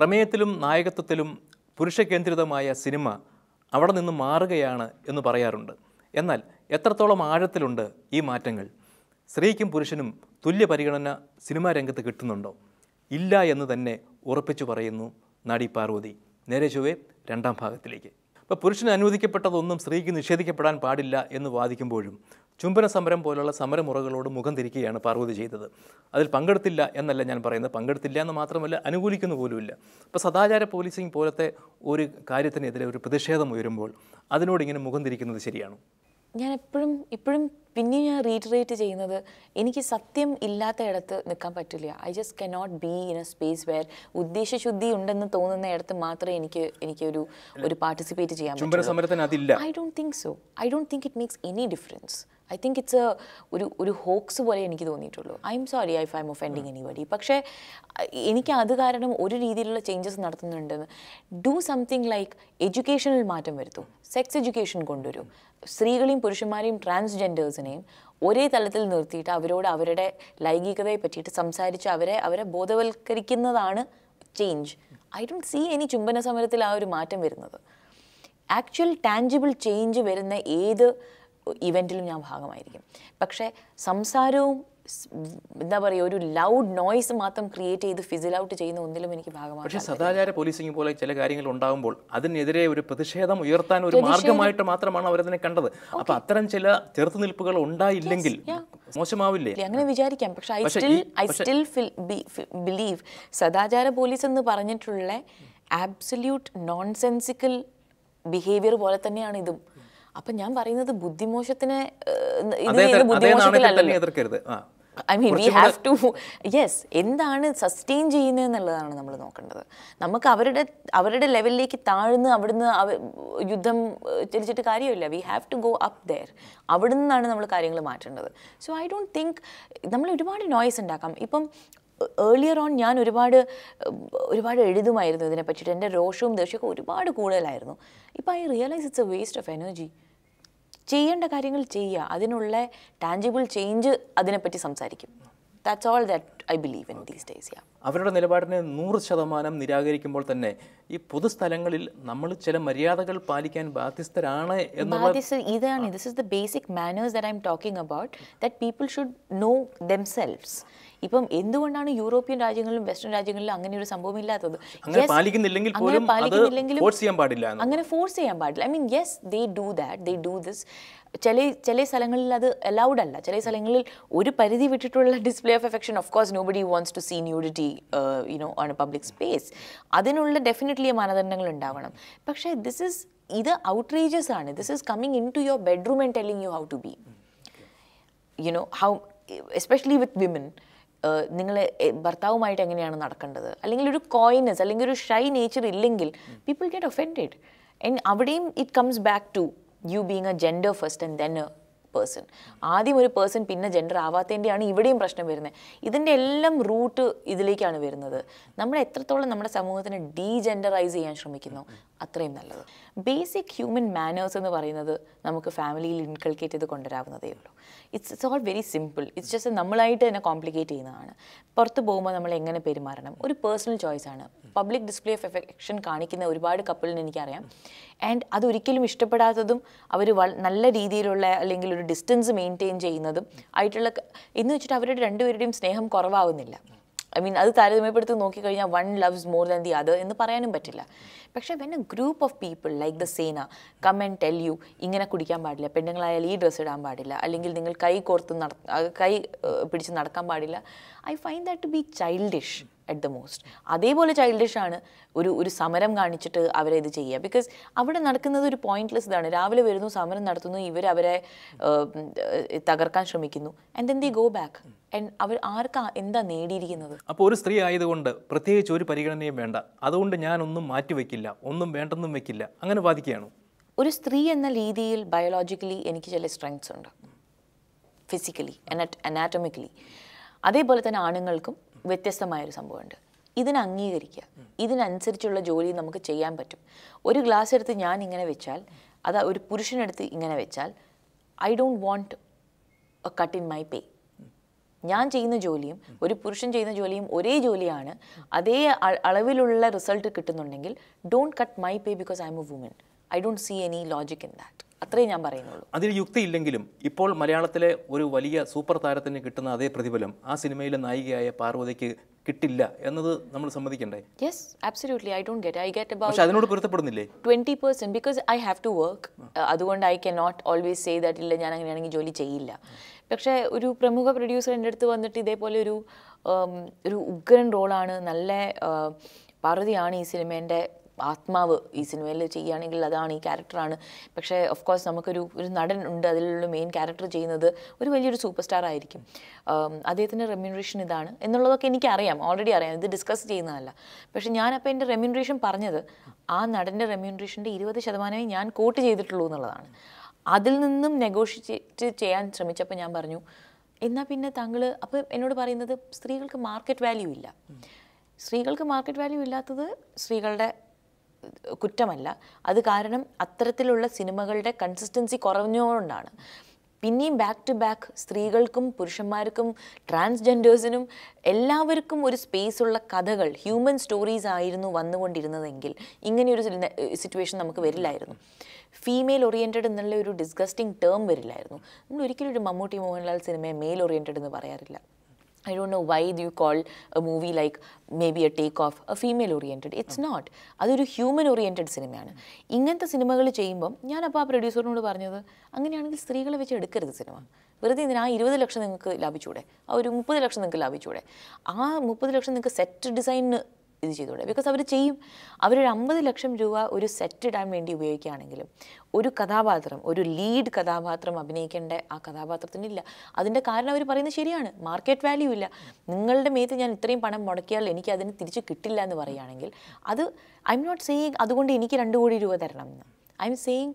പ്രമേയത്തിലും നായകത്വത്തിലും പുരുഷകേന്ദ്രിതമായ cinema അവിടെ നിന്ന് മാറുകയാണ് എന്ന് പറയാറുണ്ട് എന്നാൽ എത്രത്തോളം ആഴത്തിലുണ്ട് ഈ മാറ്റങ്ങൾ സ്ത്രീക്കും പുരുഷനും തുല്യ പരിഗണന സിനിമാ രംഗത്ത് കിട്ടുന്നുണ്ടോ ഇല്ല എന്ന് തന്നെ ഉറപ്പിച്ചു പറയുന്നു നടി പാർവതി നേരെ ചൊവ്വേ രണ്ടാം ഭാഗത്തിലേക്ക് അപ്പോൾ പുരുഷന് അനുവദിക്കപ്പെട്ടതൊന്നും സ്ത്രീക്ക് നിഷേധിക്കപ്പെടാൻ പാടില്ല എന്ന് വാദിക്കുമ്പോഴും ചുംബന സമരം പോലുള്ള സമരമുറകളോട് മുഖം തിരിക്കുകയാണ് പാർവതി ചെയ്തത് അതിൽ പങ്കെടുത്തില്ല എന്നല്ല ഞാൻ പറയുന്നത് പങ്കെടുത്തില്ല എന്ന് മാത്രമല്ല അനുകൂലിക്കുന്നു പോലുമില്ല ഇപ്പോൾ സദാചാര പോലീസിംഗ് പോലത്തെ ഒരു കാര്യത്തിനെതിരെ ഒരു പ്രതിഷേധം ഉയരുമ്പോൾ അതിനോട് ഇങ്ങനെ മുഖം തിരിക്കുന്നത് ശരിയാണോ ഞാൻ എപ്പോഴും ഇപ്പോഴും പിന്നെയും ഞാൻ റീറ്ററേറ്റ് ചെയ്യുന്നത് എനിക്ക് സത്യം ഇല്ലാത്ത ഇടത്ത് നിൽക്കാൻ പറ്റില്ല I just cannot be in a space where ഉദ്ദേശശുദ്ധി ഉണ്ടെന്ന് തോന്നുന്ന ഇടത്ത് മാത്രമേ എനിക്ക് എനിക്ക് ഒരു ഒരു പാർട്ടിസിപ്പേറ്റ് ചെയ്യാൻ ചുംബന പറ്റുള്ളൂ സമരത്തിന് അതില്ല I don't think so I don't think it makes any difference I think it's a ഒരു ഒരു ഹോക്സ് പോലെ എനിക്ക് തോന്നിയിട്ടുള്ളൂ I'm sorry I I'm offending anybody പക്ഷേ അഹ് എനിക്ക് അത് കാരണം ഒരു രീതിയിലുള്ള ചേഞ്ചസ് നടത്തുന്നുണ്ടെന്ന് ഡു സംതിങ് ലൈക്ക് എഡ്യൂക്കേഷനിൽ മാറ്റം വരുത്തൂ സെക്സ് എഡ്യൂക്കേഷൻ കൊണ്ടുവരൂ സ്ത്രീകളെയും പുരുഷന്മാരെയും ട്രാൻസ്ജെൻഡേഴ്സിനെയും ഒരേ തലത്തിൽ നിർത്തിയിട്ട് അവരോട് അവരുടെ ലൈംഗികതയെ പറ്റിയിട്ട് സംസാരിച്ച് അവരെ അവരെ ബോധവൽക്കരിക്കുന്നതാണ് change I don't see any ചുംബന സമരത്തിൽ ആ ഒരു മാറ്റം വരുന്നത് ആക്ച്വൽ ടാഞ്ചിബിൾ ചേഞ്ച് വരുന്ന ഏത് ഇവൻറ്റിലും ഞാൻ ഭാഗമായിരിക്കും പക്ഷേ സംസാരവും സ് എന്താ പറയുക ഒരു ലൗഡ് നോയ്സ് മാത്രം ക്രിയേറ്റ് ചെയ്ത് ഫിസിൽ ഔട്ട് ചെയ്യുന്ന ഒന്നിലും എനിക്ക് പക്ഷേ ഭാഗമാകാം സദാചാര പോലീസിംഗ് പോലെ ചില കാര്യങ്ങൾ ഉണ്ടാകുമ്പോൾ അതിനെതിരെ ഒരു പ്രതിഷേധം ഉയർത്താൻ ഒരു മാർഗമായിട്ട് മാത്രമാണ് അവരതിനെ കണ്ടത് അപ്പൊ അത്തരം ചില ചെറുത്തുനിൽപ്പുകൾ ഉണ്ടായില്ലെങ്കിൽ മോശമാവില്ലേ അങ്ങനെ വിചാരിക്കാം പക്ഷെ ഐ പക്ഷേ സ്റ്റിൽ ഈ- ഐ സ്റ്റിൽ ബിലീവ് സദാചാര പോലീസ് എന്ന് പറഞ്ഞിട്ടുള്ള ആബ്സല്യൂട്ട് നോൺസെൻസിക്കൽ ബിഹേവിയർ പോലെ തന്നെയാണ് ഇതും അപ്പൊ ഞാൻ പറയുന്നത് ബുദ്ധിമോശത്തിനെ ഏഹ്, ഇത് അതേ ചെയ്യുന്നത് അതേ നാണയത്തിൽ തന്നെ ബുദ്ധിമോശത്തിലല്ലല്ലോ എതിർക്കരുത് ആ I mean we have to yes എന്താണ് സസ്റ്റെയിൻ ചെയ്യുന്നത് എന്നുള്ളതാണ് നമ്മൾ നോക്കേണ്ടത് നമുക്ക് അവരുടെ അവരുടെ ലെവലിലേക്ക് താഴ്ന്ന് അവിടുന്ന് അവ യുദ്ധം ഏഹ്, തിരിച്ചിട്ട് കാര്യമില്ല we have to go up there അവിടെ നിന്നാണ് നമ്മൾ കാര്യങ്ങൾ മാറ്റേണ്ടത് സോ ഐ ഡോണ്ട് തിങ്ക് നമ്മൾ ഒരുപാട് നോയ്സ് ഉണ്ടാക്കാം ഇപ്പം ഏർലിയർ ഓൺ ഞാൻ ഒരുപാട് ഏഹ്, ഒരുപാട് എഴുതുമായിരുന്നു ഇതിനെ പറ്റിയിട്ട് എൻ്റെ രോഷവും ദേഷ്യമൊക്കെ ഒരുപാട് കൂടുതലായിരുന്നു ഇപ്പം I realise it's a waste of energy ചെയ്യേണ്ട കാര്യങ്ങൾ ചെയ്യുക അതിനുള്ള ടാഞ്ചിബിൾ ചേഞ്ച് അതിനെപ്പറ്റി സംസാരിക്കും that's all that I believe in these days yeah അവരുടെ നിലപാടിനെ നൂറ് ശതമാനം നിരാകരിക്കുമ്പോൾ തന്നെ ഈ പൊതുസ്ഥലങ്ങളിൽ നമ്മൾ ചില മര്യാദകൾ പാലിക്കാൻ ബാധ്യസ്ഥരാണ് എന്നുള്ള ബാധ്യസ്ഥ ഇതാണ് this is the basic manners that I'm talking about that people should know themselves ഇപ്പം എന്തുകൊണ്ടാണ് യൂറോപ്യൻ രാജ്യങ്ങളിലും വെസ്റ്റേൺ രാജ്യങ്ങളിലും അങ്ങനെ ഒരു സംഭവം ഇല്ലാത്തത് അങ്ങനെ Yes, പാലിക്കുന്നില്ലെങ്കിൽ അങ്ങനെ പോലും അത് പാലിക്കുന്നില്ലെങ്കിലും ഫോഴ്സ് ചെയ്യാൻ പാടില്ല എന്ന് അങ്ങനെ ഫോഴ്സ് ചെയ്യാൻ പാടില്ല I mean yes they do that they do this ചില ചില സ്ഥലങ്ങളിൽ അത് അലൗഡ് അല്ല ചില സ്ഥലങ്ങളിൽ ഒരു പരിധി വിട്ടിട്ടുള്ള display of affection of course nobody wants to see nudity you know on a public space അതിനുള്ള ഡെഫിനറ്റ്ലി മാനദണ്ഡങ്ങൾ ഉണ്ടാവണം പക്ഷേ ദിസ് ഇസ് ഇത് ഔട്ട്റേജസ് ആണ് this is coming into your bedroom and telling you how to be you know how especially with women നിങ്ങൾ ഭർത്താവുമായിട്ട് എങ്ങനെയാണ് നടക്കേണ്ടത് അല്ലെങ്കിൽ ഒരു കോയിനസ് അല്ലെങ്കിൽ ഒരു ഷൈ നേച്ചർ ഇല്ലെങ്കിൽ പീപ്പിൾ ഗെറ്റ് ഒഫൻഡഡ് ആൻഡ് അവിടെയും it comes back to you being a gender first and then a person ആദ്യം ഒരു പേഴ്സൺ പിന്നെ ജെൻഡർ ആവാത്തതിൻ്റെയാണ് ഇവിടെയും പ്രശ്നം വരുന്നത് ഇതിൻ്റെ എല്ലാം റൂട്ട് ഇതിലേക്കാണ് വരുന്നത് നമ്മൾ എത്രത്തോളം നമ്മുടെ സമൂഹത്തിനെ ഡീജെൻഡറൈസ് ചെയ്യാൻ ശ്രമിക്കുന്നു അത്രയും നല്ലത് ബേസിക് ഹ്യൂമൻ മാനേഴ്സ് എന്ന് പറയുന്നത് നമുക്ക് ഫാമിലിയിൽ ഇൻകൾക്കേറ്റ് ചെയ്ത് കൊണ്ടുവരാവുന്നതേ ഉള്ളൂ it's it's all very simple it's just നമ്മളായിട്ട് തന്നെ കോംപ്ലിക്കേറ്റ് ചെയ്യുന്നതാണ് പുറത്ത് പോകുമ്പോൾ നമ്മൾ എങ്ങനെ പെരുമാറണം ഒരു പേഴ്സണൽ ചോയ്സ് ആണ് പബ്ലിക് ഡിസ്പ്ലേ ഓഫ് എഫെക്ഷൻ കാണിക്കുന്ന ഒരുപാട് കപ്പിളിന് എനിക്കറിയാം ആൻഡ് അതൊരിക്കലും ഇഷ്ടപ്പെടാത്തതും അവർ നല്ല രീതിയിലുള്ള അല്ലെങ്കിൽ ഒരു ഡിസ്റ്റൻസ് മെയിൻറ്റെയിൻ ചെയ്യുന്നതും ആയിട്ടുള്ള ക- എന്ന് വെച്ചിട്ട് അവരുടെ രണ്ടുപേരുടെയും സ്നേഹം കുറവാകുന്നില്ല ഐ മീൻ അത് താരതമ്യപ്പെടുത്തി നോക്കിക്കഴിഞ്ഞാൽ one loves more than the other എന്ന് പറയാനും പറ്റില്ല പക്ഷേ when a group of people like the Sena come and tell you ഇങ്ങനെ കുടിക്കാൻ പാടില്ല പെണ്ണുങ്ങളായാൽ ഈ ഡ്രസ്സ് ഇടാൻ പാടില്ല അല്ലെങ്കിൽ നിങ്ങൾ കൈ കോർത്ത് നട ആ, കൈ ഏഹ്, പിടിച്ച് നടക്കാൻ പാടില്ല I find that to be childish at the most അതേപോലെ ചൈൽഡിഷ് ആണ് ഒരു ഒരു സമരം കാണിച്ചിട്ട് അവരെ ഇത് ചെയ്യുക ബിക്കോസ് അവിടെ നടക്കുന്നത് ഒരു പോയിന്റ്ലെസ് ഇതാണ് രാവിലെ വരുന്നു സമരം നടത്തുന്നു ഇവർ അവരെ ഏഹ്, ഉം, ഏഹ്, തകർക്കാൻ ശ്രമിക്കുന്നു and then the go back and അവർ ആർക്കാ എന്താ നേടിയിരിക്കുന്നത് അപ്പോൾ ഒരു സ്ത്രീ ആയതുകൊണ്ട് പ്രത്യേകിച്ച് ഒരു പരിഗണനയും വേണ്ട അതുകൊണ്ട് ഞാൻ ഒന്നും മാറ്റിവെക്കില്ല ഒന്നും വേണ്ടെന്നും വെക്കില്ല അങ്ങനെ വാദിക്കുകയാണോ ഒരു സ്ത്രീ എന്ന രീതിയിൽ ബയോളജിക്കലി എനിക്ക് ചില സ്ട്രെങ്ത്സ് ഉണ്ട് ഫിസിക്കലി അനാറ്റമിക്കലി അതേപോലെ തന്നെ ആണുങ്ങൾക്കും വ്യത്യസ്തമായൊരു സംഭവമുണ്ട് ഇതിനെ അംഗീകരിക്കുക ഇതിനനുസരിച്ചുള്ള ജോലി നമുക്ക് ചെയ്യാൻ പറ്റും ഒരു ഗ്ലാസ് എടുത്ത് ഞാൻ ഇങ്ങനെ വെച്ചാൽ അത് ഒരു പുരുഷനെടുത്ത് ഇങ്ങനെ വെച്ചാൽ I don't want a cut in my pay ഞാൻ ചെയ്യുന്ന ജോലിയും ഒരു പുരുഷൻ ചെയ്യുന്ന ജോലിയും ഒരേ ജോലിയാണ് അതേ അ- അളവിലുള്ള റിസൾട്ട് കിട്ടുന്നുണ്ടെങ്കിൽ don't cut my pay because I'm a woman I don't see any logic in that അത്രേ ഞാൻ പറയുന്നുള്ളൂ അതിന് യുക്തിയില്ലെങ്കിലും ഇപ്പോൾ മലയാളത്തിലെ ഒരു വലിയ സൂപ്പർ താരത്തിന് കിട്ടുന്ന അതേ പ്രതിഫലം ആ സിനിമയിലെ നായികയായ പാർവതിക്ക് കിട്ടില്ല എന്നത് നമ്മൾ സമ്മതിക്കണ്ടേ yes absolutely I don't get I get about പക്ഷെ അതിനോട് പൊരുത്തപ്പെടുന്നില്ലേ twenty percent because I have to work അതുകൊണ്ട് I can not always say that ഇല്ല ഞാൻ അങ്ങനെയാണെങ്കിൽ ജോലി ചെയ്യില്ല പക്ഷേ ഒരു പ്രമുഖ പ്രൊഡ്യൂസർ എൻ്റെ അടുത്ത് വന്നിട്ട് ഇതേപോലെ ഒരു ഉം, ഒരു ഉഗ്രൻ റോളാണ് നല്ല ആ, പാർവതിയാണ് ഈ സിനിമേൻ്റെ ആത്മാവ് ഈ സിനിമയിൽ ചെയ്യുകയാണെങ്കിൽ അതാണ് ഈ ക്യാരക്ടറാണ് പക്ഷേ ഓഫ് കോഴ്സ് നമുക്കൊരു ഒരു നടൻ ഉണ്ട് അതിലുള്ള മെയിൻ ക്യാരക്ടർ ചെയ്യുന്നത് ഒരു വലിയൊരു സൂപ്പർ സ്റ്റാർ ആയിരിക്കും ഉം, അദ്ദേഹത്തിൻ്റെ റെമ്യൂണറേഷൻ ഇതാണ് എന്നുള്ളതൊക്കെ എനിക്കറിയാം ഓൾറെഡി അറിയാം ഇത് ഡിസ്കസ് ചെയ്യുന്നതല്ല പക്ഷേ ഞാനപ്പോൾ എൻ്റെ റെമ്യൂണറേഷൻ പറഞ്ഞത് ആ നടൻ്റെ റെമ്യൂണറേഷൻ്റെ ഇരുപത് ശതമാനമേ ഞാൻ കോട്ട് ചെയ്തിട്ടുള്ളൂ എന്നുള്ളതാണ് അതിൽ നിന്നും നെഗോഷിയേറ്റ് ചെയ്യാൻ ശ്രമിച്ചപ്പോൾ ഞാൻ പറഞ്ഞു എന്നാൽ പിന്നെ താങ്കൾ അപ്പോൾ എന്നോട് പറയുന്നത് സ്ത്രീകൾക്ക് മാർക്കറ്റ് വാല്യൂ ഇല്ല സ്ത്രീകൾക്ക് മാർക്കറ്റ് വാല്യൂ ഇല്ലാത്തത് സ്ത്രീകളുടെ കുറ്റമല്ല അത് കാരണം അത്തരത്തിലുള്ള സിനിമകളുടെ കൺസിസ്റ്റൻസി കുറഞ്ഞുകൊണ്ടാണ് പിന്നെയും ബാക്ക് ടു ബാക്ക് സ്ത്രീകൾക്കും പുരുഷന്മാർക്കും ട്രാൻസ്ജെൻഡേഴ്സിനും എല്ലാവർക്കും ഒരു സ്പേസ് ഉള്ള കഥകൾ ഹ്യൂമൻ സ്റ്റോറീസ് ആയിരുന്നു വന്നുകൊണ്ടിരുന്നതെങ്കിൽ ഇങ്ങനെയൊരു സിറ്റുവേഷൻ നമുക്ക് വരില്ലായിരുന്നു ഫീമെയിൽ ഓറിയൻറ്റഡ് എന്നുള്ള ഒരു ഡിസ്ഗസ്റ്റിംഗ് ടേം വരില്ലായിരുന്നു നമ്മൾ ഒരിക്കലും ഒരു മമ്മൂട്ടി മോഹൻലാൽ സിനിമയെ മെയിൽ ഓറിയൻറ്റഡ് എന്ന് പറയാറില്ല I don't know why you call a movie like maybe a take off a female oriented. It's not. അതൊരു ഹ്യൂമൻ ഓറിയൻറ്റഡ് സിനിമയാണ് ഇങ്ങനത്തെ സിനിമകൾ ചെയ്യുമ്പം ഞാനപ്പോൾ ആ പ്രൊഡ്യൂസറിനോട് പറഞ്ഞത് അങ്ങനെയാണെങ്കിൽ സ്ത്രീകളെ വെച്ച് എടുക്കരുത് സിനിമ വെറുതെ ഇതിന് ആ ഇരുപത് ലക്ഷം നിങ്ങൾക്ക് ലാഭിച്ചൂടെ ആ ഒരു മുപ്പത് ലക്ഷം നിങ്ങൾക്ക് ലാഭിച്ചൂടെ ആ മുപ്പത് ലക്ഷം നിങ്ങൾക്ക് സെറ്റ് ഡിസൈനിന് ഇത് ചെയ്തൂടെ ബിക്കോസ് അവർ ചെയ്യും അവരൊരു അമ്പത് ലക്ഷം രൂപ ഒരു സെറ്റ് ഇടാൻ വേണ്ടി ഉപയോഗിക്കുകയാണെങ്കിലും ഒരു കഥാപാത്രം ഒരു ലീഡ് കഥാപാത്രം അഭിനയിക്കേണ്ട ആ കഥാപാത്രത്തിനില്ല അതിൻ്റെ കാരണം അവർ പറയുന്നത് ശരിയാണ് മാർക്കറ്റ് വാല്യൂ ഇല്ല നിങ്ങളുടെ മേത്ത് ഞാൻ ഇത്രയും പണം മുടക്കിയാൽ എനിക്ക് അതിന് തിരിച്ച് കിട്ടില്ല എന്ന് പറയുകയാണെങ്കിൽ അത് ഐ എം നോട്ട് സേയിങ് അതുകൊണ്ട് എനിക്ക് രണ്ട് കോടി രൂപ തരണം എന്ന് ഐ എം സേയിങ്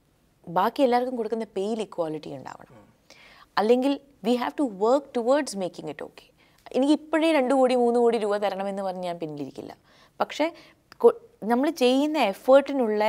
ബാക്കി എല്ലാവർക്കും കൊടുക്കുന്ന പെയിൽ ഇക്വാലിറ്റി ഉണ്ടാവണം അല്ലെങ്കിൽ we have to work towards making it okay എനിക്ക് ഇപ്പോഴേ രണ്ട് കോടി മൂന്ന് കോടി രൂപ തരണമെന്ന് പറഞ്ഞ് ഞാൻ പിന്നിലിരിക്കില്ല പക്ഷേ നമ്മൾ ചെയ്യുന്ന എഫേർട്ടിനുള്ള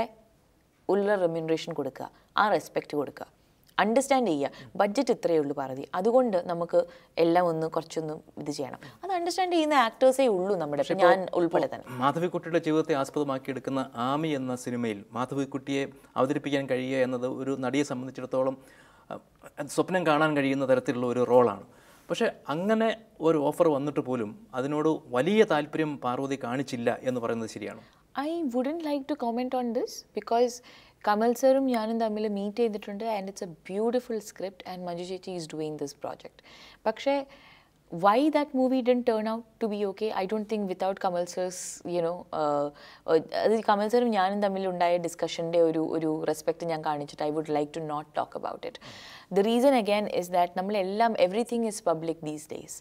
ഉള്ള റെമ്യൂണറേഷൻ കൊടുക്കുക ആ റെസ്പെക്റ്റ് കൊടുക്കുക അണ്ടർസ്റ്റാൻഡ് ചെയ്യുക ബഡ്ജറ്റ് ഇത്രയേ ഉള്ളൂ പാർവതി അതുകൊണ്ട് നമുക്ക് എല്ലാം ഒന്ന് കുറച്ചൊന്ന് ഇത് ചെയ്യണം അത് അണ്ടർസ്റ്റാൻഡ് ചെയ്യുന്ന ആക്ടേഴ്സേ ഉള്ളൂ നമ്മുടെ ഇപ്പം ഞാൻ ഉൾപ്പെടെ തന്നെ മാധവിക്കുട്ടിയുടെ ജീവിതത്തെ ആസ്പദമാക്കിയെടുക്കുന്ന ആമി എന്ന സിനിമയിൽ മാധവിക്കുട്ടിയെ അവതരിപ്പിക്കാൻ കഴിയുക എന്നത് ഒരു നടിയെ സംബന്ധിച്ചിടത്തോളം അഹ്, സ്വപ്നം കാണാൻ കഴിയുന്ന തരത്തിലുള്ള ഒരു റോളാണ് പക്ഷേ അങ്ങനെ ഒരു ഓഫർ വന്നിട്ട് പോലും അതിനോട് വലിയ താല്പര്യം പാർവതി കാണിച്ചില്ല എന്ന് പറയുന്നത് ശരിയാണോ I wouldn't like to comment on this because Kamal സാറും ഞാനും തമ്മിൽ മീറ്റ് ചെയ്തിട്ടുണ്ട് and it's a beautiful script and Manju ചേച്ചി ഈസ് ഡൂയിങ് ദിസ് പ്രോജക്റ്റ് പക്ഷേ why that movie didn't turn out to be okay I don't think without Kamal sir's you know അത് കമൽ സാറും ഞാനും തമ്മിലുണ്ടായ ഡിസ്കഷൻ്റെ ഒരു ഒരു റെസ്പെക്റ്റ് ഞാൻ കാണിച്ചിട്ട് I would like to not talk about it the reason again is that നമ്മളെല്ലാം everything is public these days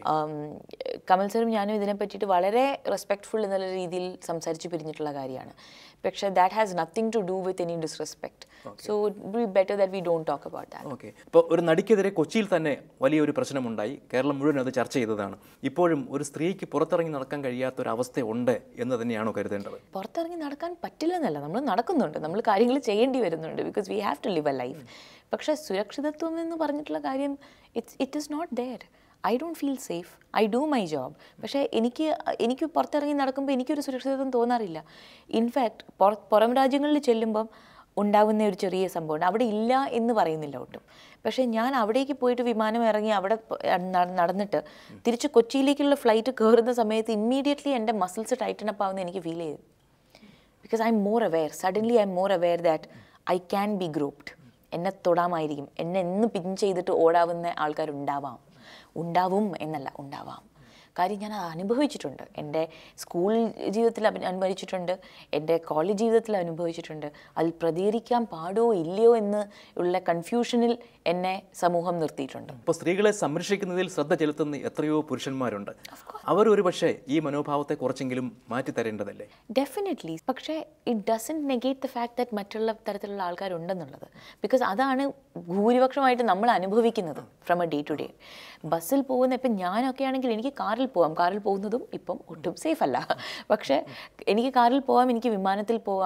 Kamal സാറും ഞാനും ഇതിനെ പറ്റിയിട്ട് വളരെ റെസ്പെക്ട്ഫുൾ എന്നുള്ള രീതിയിൽ സംസാരിച്ച് പിരിഞ്ഞിട്ടുള്ള കാര്യമാണ് പക്ഷേ that has nothing to do with any disrespect so it be better that we don't talk about that okay ഇപ്പോൾ ഒരു നടിക്കെതിരെ കൊച്ചിയിൽ തന്നെ വലിയൊരു പ്രശ്നമുണ്ടായി കേരളം മുഴുവൻ അത് ചർച്ച ചെയ്തതാണ് ഇപ്പോഴും ഒരു സ്ത്രീക്ക് പുറത്തിറങ്ങി നടക്കാൻ കഴിയാത്ത ഒരു അവസ്ഥ ഉണ്ട് എന്ന് തന്നെയാണോ കരുതേണ്ടത് പുറത്തിറങ്ങി നടക്കാൻ പറ്റില്ലെന്നല്ല നമ്മൾ നടക്കുന്നുണ്ട് നമ്മൾ കാര്യങ്ങൾ ചെയ്യേണ്ടി വരുന്നുണ്ട് because we have to live a life പക്ഷേ സുരക്ഷിതത്വം എന്ന് പറഞ്ഞിട്ടുള്ള കാര്യം it's it is not there I don't feel safe I do my job പക്ഷേ എനിക്ക് എനിക്ക് പുറത്തിറങ്ങി നടക്കുമ്പോൾ എനിക്കൊരു സുരക്ഷിതത്വം തോന്നാറില്ല ഇൻഫാക്ട് പുറം രാജ്യങ്ങളിൽ ചെല്ലുമ്പം ഉണ്ടാകുന്ന ഒരു ചെറിയ സംഭവമുണ്ട് അവിടെ ഇല്ല എന്ന് പറയുന്നില്ല ഒട്ടും പക്ഷേ ഞാൻ അവിടേക്ക് പോയിട്ട് വിമാനം ഇറങ്ങി അവിടെ പ- ന- നടന്നിട്ട് തിരിച്ച് കൊച്ചിയിലേക്കുള്ള ഫ്ലൈറ്റ് കയറുന്ന സമയത്ത് ഇമ്മീഡിയറ്റ്ലി എൻ്റെ മസിൽസ് ടൈറ്റൻ അപ്പ് ആവുന്ന എനിക്ക് ഫീൽ ചെയ്തു because I'm more aware suddenly I'm more aware that I can be groped എന്നെ തൊടാമായിരിക്കും എന്നെ എന്ന് പിൻ ചെയ്തിട്ട് ഓടാവുന്ന ആൾക്കാരുണ്ടാവാം ഉണ്ടാവും എന്നല്ല ഉണ്ടാവാം കാര്യം ഞാൻ അത് അനുഭവിച്ചിട്ടുണ്ട് എൻ്റെ സ്കൂൾ ജീവിതത്തിൽ അഭി- അനുഭവിച്ചിട്ടുണ്ട് എൻ്റെ കോളേജ് ജീവിതത്തിൽ അനുഭവിച്ചിട്ടുണ്ട് അതിൽ പ്രതികരിക്കാൻ പാടോ ഇല്ലയോ എന്ന് ഉള്ള കൺഫ്യൂഷനിൽ എന്നെ സമൂഹം നിർത്തിയിട്ടുണ്ട് ഇപ്പോൾ സ്ത്രീകളെ സംരക്ഷിക്കുന്നതിൽ ശ്രദ്ധ ചെലുത്തുന്ന എത്രയോ പുരുഷന്മാരുണ്ട് അവർ ഒരു പക്ഷേ ഈ മനോഭാവത്തെ കുറച്ചെങ്കിലും മാറ്റിത്തരേണ്ടതല്ലേ ഡെഫിനറ്റ്ലി പക്ഷേ it doesn't negate the fact that മറ്റുള്ള തരത്തിലുള്ള ആൾക്കാരുണ്ടെന്നുള്ളത് ബിക്കോസ് അതാണ് ഭൂരിപക്ഷമായിട്ട് നമ്മൾ അനുഭവിക്കുന്നത് from a day to day ബസ്സിൽ പോകുന്ന ഇപ്പം ഞാനൊക്കെ ആണെങ്കിൽ എനിക്ക് കാറിൽ പോവാം കാറിൽ പോകുന്നതും ഇപ്പം ഒട്ടും സേഫ് അല്ല പക്ഷേ എനിക്ക് കാറിൽ പോവാം എനിക്ക് വിമാനത്തിൽ പോവാം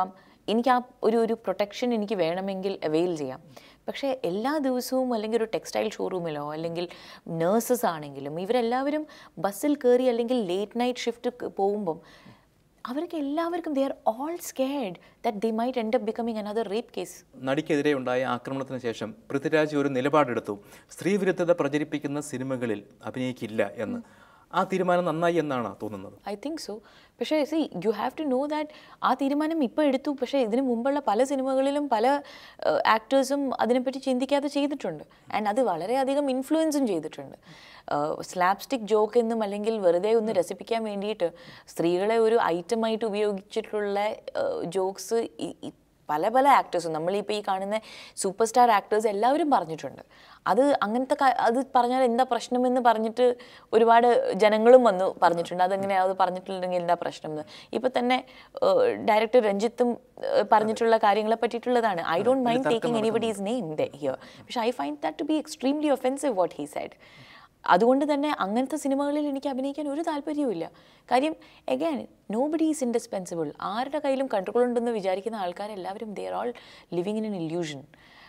എനിക്ക് ആ ഒരു ഒരു പ്രൊട്ടക്ഷൻ എനിക്ക് വേണമെങ്കിൽ അവെയിൽ ചെയ്യാം പക്ഷേ എല്ലാ ദിവസവും അല്ലെങ്കിൽ ഒരു ടെക്സ്റ്റൈൽ ഷോറൂമിലോ അല്ലെങ്കിൽ നേഴ്സസ് ആണെങ്കിലും ഇവരെല്ലാവരും ബസ്സിൽ കയറി അല്ലെങ്കിൽ ലേറ്റ് നൈറ്റ് ഷിഫ്റ്റ് പോകുമ്പം അവർക്ക് എല്ലാവർക്കും they are all scared that they might end up becoming another rape case നടിക്കെതിരെ ഉണ്ടായ ആക്രമണത്തിന് ശേഷം പൃഥ്വിരാജ് ഒരു നിലപാടെടുത്തു സ്ത്രീവിരുദ്ധത പ്രചരിപ്പിക്കുന്ന സിനിമകളിൽ അഭിനയിക്കില്ല എന്ന് ആ തീരുമാനം നന്നായി എന്നാണ് തോന്നുന്നത് ഐ തിങ്ക് സോ പക്ഷേ see you have to know that ആ തീരുമാനം ഇപ്പോൾ എടുത്തു പക്ഷേ ഇതിനു മുമ്പുള്ള പല സിനിമകളിലും പല ആക്ടേഴ്സും അതിനെപ്പറ്റി ചിന്തിക്കാതെ ചെയ്തിട്ടുണ്ട് ആൻഡ് അത് വളരെയധികം ഇൻഫ്ലുവൻസും ചെയ്തിട്ടുണ്ട് സ്ലാപ്സ്റ്റിക് ജോക്ക് എന്നും അല്ലെങ്കിൽ വെറുതെ ഒന്ന് രസിപ്പിക്കാൻ വേണ്ടിയിട്ട് സ്ത്രീകളെ ഒരു ഐറ്റമായിട്ട് ഉപയോഗിച്ചിട്ടുള്ള ജോക്സ് പല പല ആക്ടേഴ്സും നമ്മളിപ്പോൾ ഈ കാണുന്ന സൂപ്പർ സ്റ്റാർ ആക്ടേഴ്സ് എല്ലാവരും പറഞ്ഞിട്ടുണ്ട് അത് അങ്ങനത്തെ ക- അത് പറഞ്ഞാൽ എന്താ പ്രശ്നമെന്ന് പറഞ്ഞിട്ട് ഒരുപാട് ജനങ്ങളും വന്ന് പറഞ്ഞിട്ടുണ്ട് അതെങ്ങനെയാ അത് പറഞ്ഞിട്ടുണ്ടെങ്കിൽ എന്താ പ്രശ്നം എന്ന് ഇപ്പം തന്നെ ഡയറക്ടർ രഞ്ജിത്തും ഏഹ്, പറഞ്ഞിട്ടുള്ള കാര്യങ്ങളെ പറ്റിയിട്ടുള്ളതാണ് I don't mind taking anybody's name here പക്ഷേ I find that to be extremely offensive what he said അതുകൊണ്ട് തന്നെ അങ്ങനത്തെ സിനിമകളിൽ എനിക്ക് അഭിനയിക്കാൻ ഒരു താല്പര്യവുമില്ല കാര്യം again nobody is indispensable ആരുടെ കയ്യിലും കൺട്രോൾ ഉണ്ടെന്ന് വിചാരിക്കുന്ന ആൾക്കാരെല്ലാവരും they are all living in an illusion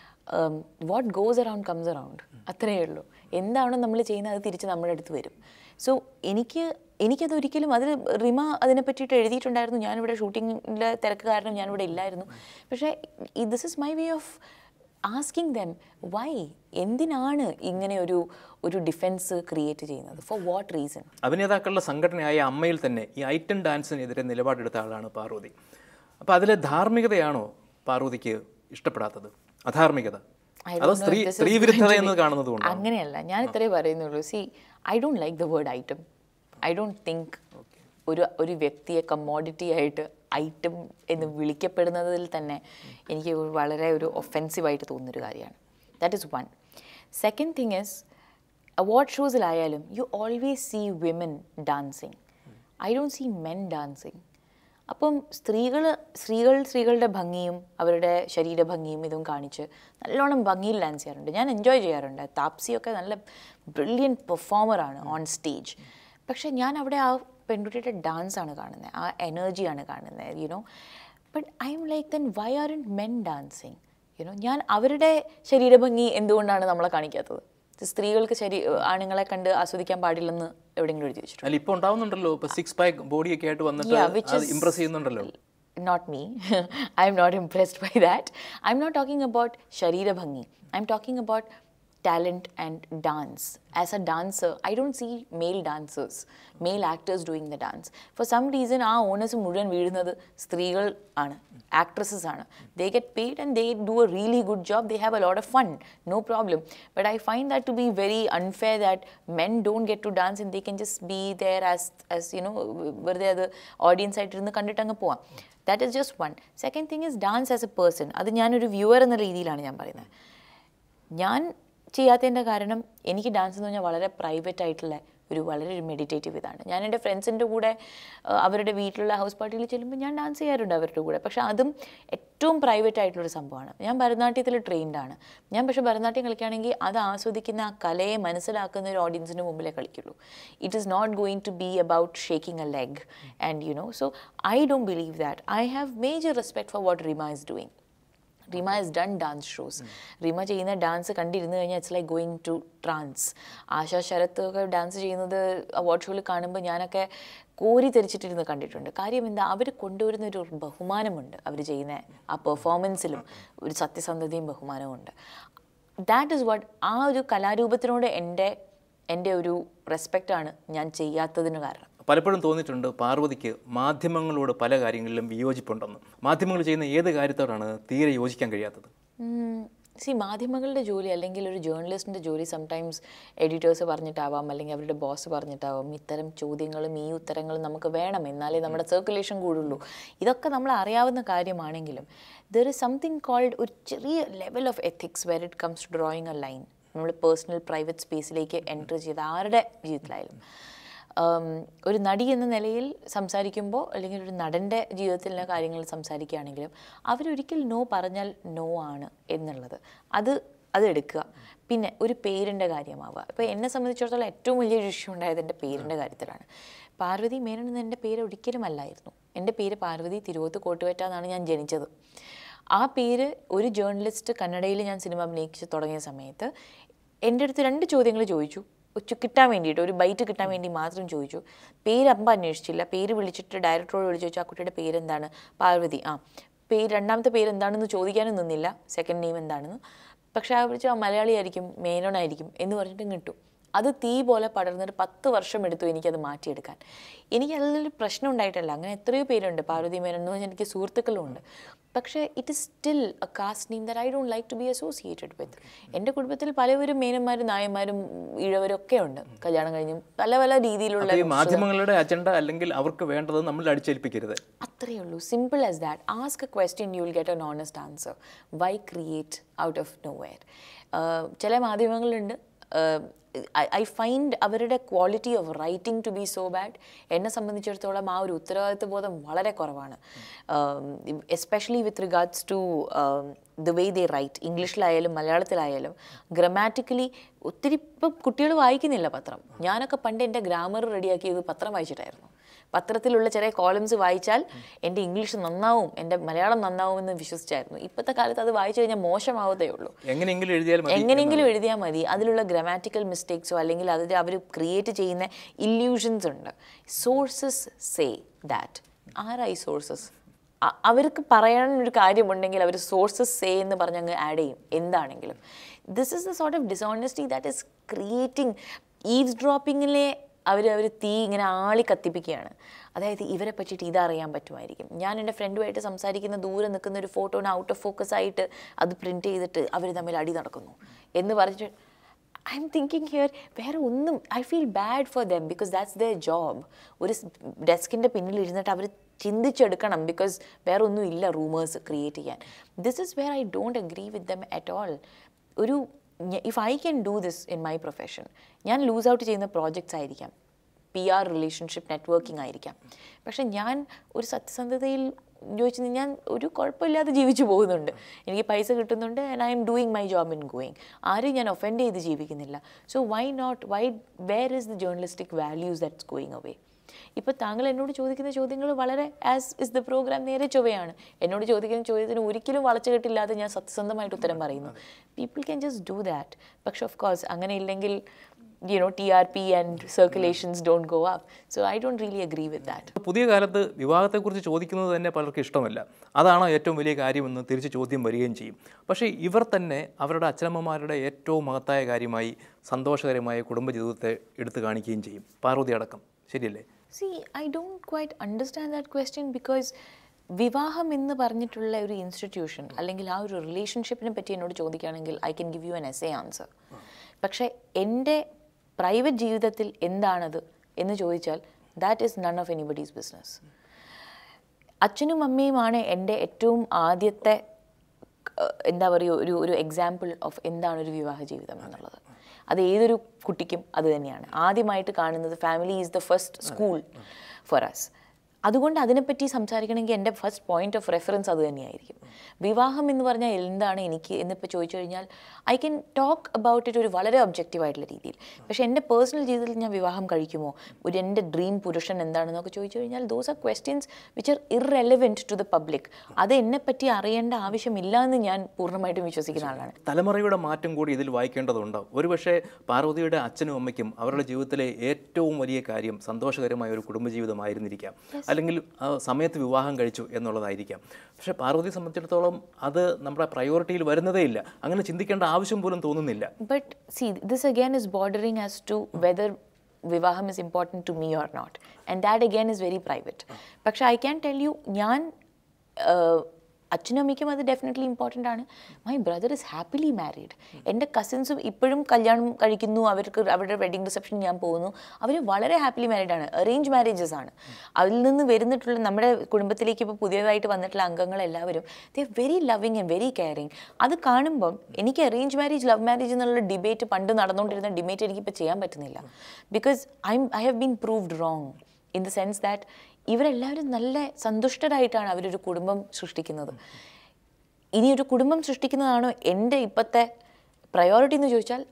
what goes around comes around അത്രയേ ഉള്ളൂ എന്താണോ നമ്മൾ ചെയ്യുന്നത് അത് തിരിച്ച് നമ്മുടെ അടുത്ത് വരും സോ എനിക്ക് എനിക്കത് ഒരിക്കലും അത് റിമ അതിനെ പറ്റിയിട്ട് എഴുതിയിട്ടുണ്ടായിരുന്നു ഞാനിവിടെ ഷൂട്ടിങ്ങിൻ്റെ തിരക്ക് കാരണം ഞാനിവിടെ ഇല്ലായിരുന്നു പക്ഷേ this is my way of asking them why എന്തിനാണ് ഇങ്ങനെ ഒരു ഒരു ഡിഫെൻസ് ക്രിയേറ്റ് ചെയ്യുന്നത് ഫോർ വാട്ട് റീസൺ അഭിനേതാക്കളുടെ സംഘടനയായ അമ്മയിൽ തന്നെ ഈ ഐറ്റം ഡാൻസിനെതിരെ നിലപാടെടുത്ത ആളാണ് പാർവതി അപ്പോൾ അതിലെ ധാർമ്മികതയാണോ പാർവതിക്ക് ഇഷ്ടപ്പെടാത്തത് അധാർമികത അതോ സ്ത്രീ സ്ത്രീ വിരുദ്ധത എന്ന് കാണുന്നത് കൊണ്ടാണ് അങ്ങനെയല്ല ഞാൻ ഇത്രേ പറയുന്നുള്ളൂ see I don't like the word item I don't think ഒരു ഒരു വ്യക്തിയെ കമ്മോഡിറ്റി ആയിട്ട് ഐറ്റം എന്ന് വിളിക്കപ്പെടുന്നതിൽ തന്നെ എനിക്ക് ഒരു വളരെ ഒരു ഒഫെൻസീവായിട്ട് തോന്നുന്നൊരു കാര്യമാണ് that is one second thing is award ഷോസിലായാലും you always see women dancing I don't see men dancing അപ്പം സ്ത്രീകൾ സ്ത്രീകൾ സ്ത്രീകളുടെ ഭംഗിയും അവരുടെ ശരീര ഭംഗിയും ഇതും കാണിച്ച് നല്ലോണം ഭംഗിയിൽ ഡാൻസ് ചെയ്യാറുണ്ട് ഞാൻ എൻജോയ് ചെയ്യാറുണ്ട് താപ്സിയൊക്കെ നല്ല ബ്രില്യൻ പെർഫോമറാണ് ഓൺ സ്റ്റേജ് പക്ഷേ ഞാൻ അവിടെ ആ പെൺകുട്ടിയുടെ ഡാൻസ് ആണ് കാണുന്നത് ആ എനർജിയാണ് കാണുന്നത് you know but I'm like then why are in men dancing you know ഞാൻ അവരുടെ ശരീരഭംഗി എന്തുകൊണ്ടാണ് നമ്മളെ കാണിക്കാത്തത് സ്ത്രീകൾക്ക് ശരീ ആണുങ്ങളെ കണ്ട് ആസ്വദിക്കാൻ പാടില്ലെന്ന് എവിടെയെങ്കിലും എഴുതി വെച്ചിട്ടുണ്ട് അല്ല ഇപ്പോൾ ഉണ്ടാവുന്നുണ്ടല്ലോ ഇപ്പോൾ സിക്സ് പാക്ക് ബോഡിയൊക്കെ ആയിട്ട് വന്നിട്ട് Yeah, which അത് is- ഇമ്പ്രസ് ചെയ്യുന്നുണ്ടല്ലോ not me. I'm not impressed by that. I'm not talking about Sharira Bhangi. I'm talking about talent and dance. As a dancer, I don't see male dancers, male actors doing the dance. For some reason, ആ honours മുഴുവൻ വീഴുന്നത് സ്ത്രീകൾ ആണ് actresses ആണ് they get paid and they do a really good job they have a lot of fun no problem but I find that to be very unfair that men don't get to dance and they can just be there as as you know വെറുതെ അത് audience ആയിട്ടിരുന്ന് കണ്ടിട്ട് അങ്ങ് പോവാം that is just one second thing is dance as a person അത് ഞാനൊരു viewer എന്ന രീതിയിലാണ് ഞാൻ പറയുന്നത് ഞാൻ ചെയ്യാത്തതിൻ്റെ കാരണം എനിക്ക് ഡാൻസ് എന്ന് പറഞ്ഞാൽ വളരെ പ്രൈവറ്റ് ആയിട്ടുള്ള ഒരു വളരെ ഒരു മെഡിറ്റേറ്റീവ് ഇതാണ് ഞാൻ എൻ്റെ ഫ്രണ്ട്സിൻ്റെ കൂടെ ആ, അവരുടെ വീട്ടിലുള്ള ഹൗസ് പാർട്ടിയിൽ ചെല്ലുമ്പോൾ ഞാൻ ഡാൻസ് ചെയ്യാറുണ്ട് അവരുടെ കൂടെ പക്ഷേ അതും ഏറ്റവും പ്രൈവറ്റ് ആയിട്ടുള്ളൊരു സംഭവമാണ് ഞാൻ ഭരതനാട്യത്തിൽ ട്രെയിൻഡ് ആണ് ഞാൻ പക്ഷേ ഭരതനാട്യം കളിക്കുകയാണെങ്കിൽ അത് ആസ്വദിക്കുന്ന ആ കലയെ മനസ്സിലാക്കുന്ന ഒരു ഓഡിയൻസിന് മുമ്പിലേ കളിക്കുള്ളൂ it is not going to be about shaking a leg and you know so I don't believe that I have major respect for what Rima is doing Rima is done dance shows Rima ചെയ്യുന്ന ഡാൻസ് കണ്ടിരുന്നു കഴിഞ്ഞാൽ it's like going to trance Asha Sharath ഒക്കെ dance ചെയ്യുന്നത് award ഷോയിൽ കാണുമ്പോൾ ഞാനൊക്കെ കോരി തെറിച്ചിട്ടിരുന്ന് കണ്ടിട്ടുണ്ട് കാര്യം എന്താ അവർ കൊണ്ടുവരുന്ന ഒരു ബഹുമാനമുണ്ട് അവർ ചെയ്യുന്ന ആ പെർഫോമൻസിലും ഒരു സത്യസന്ധതയും ബഹുമാനവും ഉണ്ട് ദാറ്റ് ഇസ് വാട്ട് ആ ഒരു കലാരൂപത്തിനോട് എൻ്റെ എൻ്റെ ഒരു റെസ്പെക്റ്റാണ് ഞാൻ ചെയ്യാത്തതിന് കാരണം പലപ്പോഴും തോന്നിയിട്ടുണ്ട് പാർവതിക്ക് മാധ്യമങ്ങളോട് പല കാര്യങ്ങളിലും വിയോജിപ്പുണ്ടെന്ന് മാധ്യമങ്ങൾ ചെയ്യുന്ന ഏത് കാര്യത്തോടാണ് തീരെ യോജിക്കാൻ കഴിയാത്തത് സി മാധ്യമങ്ങളുടെ ജോലി അല്ലെങ്കിൽ ഒരു ജേർണലിസ്റ്റിൻ്റെ ജോലി സംടൈംസ് എഡിറ്റേഴ്സ് പറഞ്ഞിട്ടാവാം അല്ലെങ്കിൽ അവരുടെ ബോസ് പറഞ്ഞിട്ടാവാം ഇത്തരം ചോദ്യങ്ങളും ഈ ഉത്തരങ്ങളും നമുക്ക് വേണം എന്നാലേ നമ്മുടെ സർക്കുലേഷൻ കൂടുള്ളൂ ഇതൊക്കെ നമ്മൾ അറിയാവുന്ന കാര്യമാണെങ്കിലും ദർ ഇസ് സംതിങ് കോൾഡ് ഒരു ചെറിയ level of ethics where it comes to drawing a line നമ്മൾ പേഴ്സണൽ പ്രൈവറ്റ് സ്പേസിലേക്ക് എൻറ്റർ ചെയ്ത് ആരുടെ ജീവിതത്തിലായാലും ഉം, ഒരു നടി എന്ന നിലയിൽ സംസാരിക്കുമ്പോൾ അല്ലെങ്കിൽ ഒരു നടൻ്റെ ജീവിതത്തിലെ കാര്യങ്ങൾ സംസാരിക്കുകയാണെങ്കിലും അവരൊരിക്കൽ നോ പറഞ്ഞാൽ നോ ആണ് എന്നുള്ളത് അത് അത് എടുക്കുക പിന്നെ ഒരു പേരിൻ്റെ കാര്യമാവുക ഇപ്പോൾ എന്നെ സംബന്ധിച്ചിടത്തോളം ഏറ്റവും വലിയൊരു ഇഷ്യൂ ഉണ്ടായത് എൻ്റെ പേരിൻ്റെ കാര്യത്തിലാണ് പാർവതി മേനോൻ എന്ന എൻ്റെ പേര് ഒരിക്കലും അല്ലായിരുന്നു എൻ്റെ പേര് പാർവതി തിരുവോത്ത് കോട്ടുവേറ്റ എന്നാണ് ഞാൻ ജനിച്ചത് ആ പേര് ഒരു ജേർണലിസ്റ്റ് കന്നഡയിൽ ഞാൻ സിനിമ അഭിനയിച്ച് തുടങ്ങിയ സമയത്ത് എൻ്റെ അടുത്ത് രണ്ട് ചോദ്യങ്ങൾ ചോദിച്ചു ഉച്ച കിട്ടാൻ വേണ്ടിയിട്ട് ഒരു ബൈറ്റ് കിട്ടാൻ വേണ്ടി മാത്രം ചോദിച്ചു പേര് അമ്പ അന്വേഷിച്ചില്ല പേര് വിളിച്ചിട്ട് ഡയറക്ടറോട് വിളിച്ചു ചോദിച്ചു ആ കുട്ടിയുടെ പേരെന്താണ് പാർവതി ആ പേര് രണ്ടാമത്തെ പേര് എന്താണെന്ന് ചോദിക്കാനും നിന്നില്ല സെക്കൻഡ് നെയിം എന്താണെന്ന് പക്ഷെ ആ വിളിച്ചു ആ മലയാളിയായിരിക്കും മേനോനായിരിക്കും എന്ന് പറഞ്ഞിട്ട് കിട്ടും അത് തീ പോലെ പടർന്നിട്ട് പത്ത് വർഷം എടുത്തു എനിക്കത് മാറ്റിയെടുക്കാൻ എനിക്ക് അതിലൊരു പ്രശ്നം ഉണ്ടായിട്ടല്ല അങ്ങനെ എത്രയോ പേരുണ്ട് പാർവതി മേനോൻ എന്ന് പറഞ്ഞാൽ എനിക്ക് സുഹൃത്തുക്കളും ഉണ്ട് പക്ഷേ it is still a caste name that I don't like to be associated with എൻ്റെ കുടുംബത്തിൽ പലവരും മേനന്മാരും നായന്മാരും ഇഴവരും ഒക്കെ ഉണ്ട് കല്യാണം കഴിഞ്ഞും പല പല രീതിയിലുള്ള ഈ മാധ്യമങ്ങളുടെ അജണ്ട അല്ലെങ്കിൽ അവർക്ക് വേണ്ടത് നമ്മൾ അടിച്ചേൽപ്പിക്കരുത് അത്രയേ ഉള്ളൂ simple as that ask a question you will get an honest answer why create out of nowhere ചില മാധ്യമങ്ങളുണ്ട് ഐ ഫൈൻഡ് അവരുടെ quality of writing to be so bad എന്നെ സംബന്ധിച്ചിടത്തോളം ആ ഒരു ഉത്തരവാദിത്വ ബോധം വളരെ കുറവാണ് especially with regards to the way they write ഇംഗ്ലീഷിലായാലും മലയാളത്തിലായാലും ഗ്രമാറ്റിക്കലി ഒത്തിരി ഇപ്പം കുട്ടികൾ വായിക്കുന്നില്ല പത്രം ഞാനൊക്കെ പണ്ട് എൻ്റെ ഗ്രാമർ റെഡിയാക്കിയത് പത്രം വായിച്ചിട്ടായിരുന്നു പത്രത്തിലുള്ള ചെറിയ കോളംസ് വായിച്ചാൽ എൻ്റെ ഇംഗ്ലീഷ് നന്നാവും എൻ്റെ മലയാളം നന്നാവുമെന്ന് വിശ്വസിച്ചായിരുന്നു ഇപ്പോഴത്തെ കാലത്ത് അത് വായിച്ചു കഴിഞ്ഞാൽ മോശമാവതേ ഉള്ളൂ എങ്ങനെയെങ്കിലും എഴുതിയാൽ മതി എങ്ങനെയെങ്കിലും എഴുതിയാൽ മതി അതിലുള്ള ഗ്രാമാറ്റിക്കൽ മിസ്റ്റേക്സോ അല്ലെങ്കിൽ അതിൽ അവർ ക്രിയേറ്റ് ചെയ്യുന്ന ഇല്യൂഷൻസ് ഉണ്ട് സോഴ്സസ് സേ ദാറ്റ് ആരായി സോഴ്സസ് അവർക്ക് പറയാനൊരു കാര്യമുണ്ടെങ്കിൽ അവർ സോഴ്സസ് സേ എന്ന് പറഞ്ഞ് അങ്ങ് ആഡ് ചെയ്യും എന്താണെങ്കിലും this is the sort of dishonesty that is creating eaves ഡ്രോപ്പിങ്ങിലെ അവർ അവർ തീ ഇങ്ങനെ ആളി കത്തിപ്പിക്കുകയാണ് അതായത് ഇവരെ പറ്റിയിട്ട് ഇതറിയാൻ പറ്റുമായിരിക്കും ഞാൻ എൻ്റെ ഫ്രണ്ടുമായിട്ട് സംസാരിക്കുന്ന ദൂരെ നിൽക്കുന്ന ഒരു ഫോട്ടോനെ ഔട്ട് ഓഫ് ഫോക്കസ് ആയിട്ട് അത് പ്രിൻറ്റ് ചെയ്തിട്ട് അവർ തമ്മിൽ അടി നടക്കുന്നു എന്ന് പറഞ്ഞിട്ട് ഐ എം തിങ്കിങ് ഹിയർ വേറെ ഒന്നും I feel bad for them because that's the job ഒരു ഡെസ്കിൻ്റെ പിന്നിൽ ഇരുന്നിട്ട് അവർ ചിന്തിച്ചെടുക്കണം ബിക്കോസ് വേറെ ഒന്നും ഇല്ല റൂമേഴ്സ് ക്രിയേറ്റ് ചെയ്യാൻ this is where I don't agree with them at all ഒരു if I can do this in my profession ഞാൻ ലൂസ് ഔട്ട് ചെയ്യുന്ന പ്രോജക്ട്സ് ആയിരിക്കാം പി ആർ റിലേഷൻഷിപ്പ് നെറ്റ്വർക്കിംഗ് ആയിരിക്കാം പക്ഷെ ഞാൻ ഒരു സത്യസന്ധതയിൽ ചോദിച്ചു ഞാൻ ഒരു കുഴപ്പമില്ലാതെ ജീവിച്ചു പോകുന്നുണ്ട് എനിക്ക് പൈസ കിട്ടുന്നുണ്ട് and I'm doing my job in going ആരും ഞാൻ ഒഫൻഡ് ചെയ്ത് ജീവിക്കുന്നില്ല so why not why where is the journalistic values that's going away ഇപ്പോൾ താങ്കൾ എന്നോട് ചോദിക്കുന്ന ചോദ്യങ്ങൾ വളരെ ആസ് ഇസ് ദ പ്രോഗ്രാം നേരെ ചൊവ്വയാണ് എന്നോട് ചോദിക്കുന്ന ചോദ്യത്തിന് ഒരിക്കലും വളച്ചുകെട്ടില്ലാതെ ഞാൻ സത്യസന്ധമായിട്ട് ഉത്തരം പറയുന്നു people can just do that പക്ഷെ ഓഫ് കോഴ്സ് അങ്ങനെ ഇല്ലെങ്കിൽ you know TRP and circulations don't go up. So I don't really agree with that. പുതിയ കാലത്ത് വിവാഹത്തെക്കുറിച്ച് ചോദിക്കുന്നത് തന്നെ പലർക്കും ഇഷ്ടമല്ല അതാണോ ഏറ്റവും വലിയ കാര്യമെന്ന് തിരിച്ച് ചോദ്യം വരികയും ചെയ്യും പക്ഷേ ഇവർ തന്നെ അവരുടെ അച്ഛനമ്മമാരുടെ ഏറ്റവും മഹത്തായ കാര്യമായി സന്തോഷകരമായ കുടുംബജീവിതത്തെ എടുത്തു കാണിക്കുകയും ചെയ്യും പാർവതി അടക്കം ശരിയല്ലേ See, I don't quite understand that question because വിവാഹം എന്ന് പറഞ്ഞിട്ടുള്ള ഒരു ഇൻസ്റ്റിറ്റ്യൂഷൻ അല്ലെങ്കിൽ ആ ഒരു റിലേഷൻഷിപ്പിനെ പറ്റി എന്നോട് ചോദിക്കുകയാണെങ്കിൽ I can give you an essay answer പക്ഷേ എൻ്റെ പ്രൈവറ്റ് ജീവിതത്തിൽ എന്താണത് എന്ന് ചോദിച്ചാൽ that is none of anybody's business അച്ഛനും അമ്മയുമാണ് എൻ്റെ ഏറ്റവും ആദ്യത്തെ ഏഹ്, എന്താ പറയുക ഒരു ഒരു എക്സാമ്പിൾ ഓഫ് എന്താണ് ഒരു വിവാഹ ജീവിതം എന്നുള്ളത് അത് ഏതൊരു കുട്ടിക്കും അത് തന്നെയാണ് ആദ്യമായിട്ട് കാണുന്നത് family is the first school for us അതുകൊണ്ട് അതിനെപ്പറ്റി സംസാരിക്കണമെങ്കിൽ എൻ്റെ ഫസ്റ്റ് പോയിന്റ് ഓഫ് റെഫറൻസ് അത് തന്നെയായിരിക്കും വിവാഹം എന്ന് പറഞ്ഞാൽ എന്താണ് എനിക്ക് എന്നിപ്പോൾ ചോദിച്ചു കഴിഞ്ഞാൽ I can talk about it ഒരു വളരെ ഒബ്ജക്റ്റീവ് ആയിട്ടുള്ള രീതിയിൽ പക്ഷേ എൻ്റെ പേഴ്സണൽ ജീവിതത്തിൽ ഞാൻ വിവാഹം കഴിക്കുമോ ഒരു എൻ്റെ ഡ്രീം പുരുഷൻ എന്താണെന്നൊക്കെ ചോദിച്ചു കഴിഞ്ഞാൽ those are questions which are irrelevant to the public അത് എന്നെപ്പറ്റി അറിയേണ്ട ആവശ്യമില്ല എന്ന് ഞാൻ പൂർണ്ണമായിട്ടും വിശ്വസിക്കുന്ന ആളാണ് തലമുറയുടെ മാറ്റം കൂടി ഇതിൽ വായിക്കേണ്ടതുണ്ട് ഒരുപക്ഷെ പാർവതിയുടെ അച്ഛനും അമ്മയ്ക്കും അവരുടെ ജീവിതത്തിലെ ഏറ്റവും വലിയ കാര്യം സന്തോഷകരമായ ഒരു കുടുംബജീവിതമായിരുന്നിരിക്കാം അല്ലെങ്കിൽ ആ സമയത്ത് വിവാഹം കഴിച്ചു എന്നുള്ളതായിരിക്കാം പക്ഷേ പാർവതിയെ സംബന്ധിച്ചിടത്തോളം അത് നമ്മുടെ പ്രയോറിറ്റിയിൽ വരുന്നതേ ഇല്ല അങ്ങനെ ചിന്തിക്കേണ്ട ആവശ്യം പോലും തോന്നുന്നില്ല But see, this again is bordering as to whether vivaham is important to me or not. And that again is very private. പക്ഷെ ഐ ക്യാൻ ടെൽ യു ഞാൻ uh, അച്ഛനും അമ്മയ്ക്കും അത് ഡെഫിനറ്റ്ലി ഇമ്പോർട്ടൻ്റ് ആണ് my brother is happily married എൻ്റെ കസിൻസും ഇപ്പോഴും കല്യാണം കഴിക്കുന്നു അവർക്ക് അവരുടെ വെഡിങ് റിസപ്ഷൻ ഞാൻ പോകുന്നു അവർ വളരെ ഹാപ്പിലി മാരീഡ് ആണ് അറേഞ്ച് മാരേജസ് ആണ് അതിൽ നിന്ന് വരുന്നിട്ടുള്ള നമ്മുടെ കുടുംബത്തിലേക്ക് ഇപ്പോൾ പുതിയതായിട്ട് വന്നിട്ടുള്ള അംഗങ്ങളെല്ലാവരും they very loving and very caring അത് കാണുമ്പം എനിക്ക് അറേഞ്ച് മാരേജ് ലവ് മാരേജ് എന്നുള്ള ഡിബേറ്റ് പണ്ട് നടന്നുകൊണ്ടിരുന്ന ഡിബേറ്റ് എനിക്കിപ്പോൾ ചെയ്യാൻ പറ്റുന്നില്ല because I I have been proved wrong in the sense that ഇവരെല്ലാവരും നല്ല സന്തുഷ്ടരായിട്ടാണ് അവരൊരു കുടുംബം സൃഷ്ടിക്കുന്നത് ഇനി ഒരു കുടുംബം സൃഷ്ടിക്കുന്നതാണോ എൻ്റെ ഇപ്പോഴത്തെ പ്രയോറിറ്റി എന്ന് ചോദിച്ചാൽ അല്ല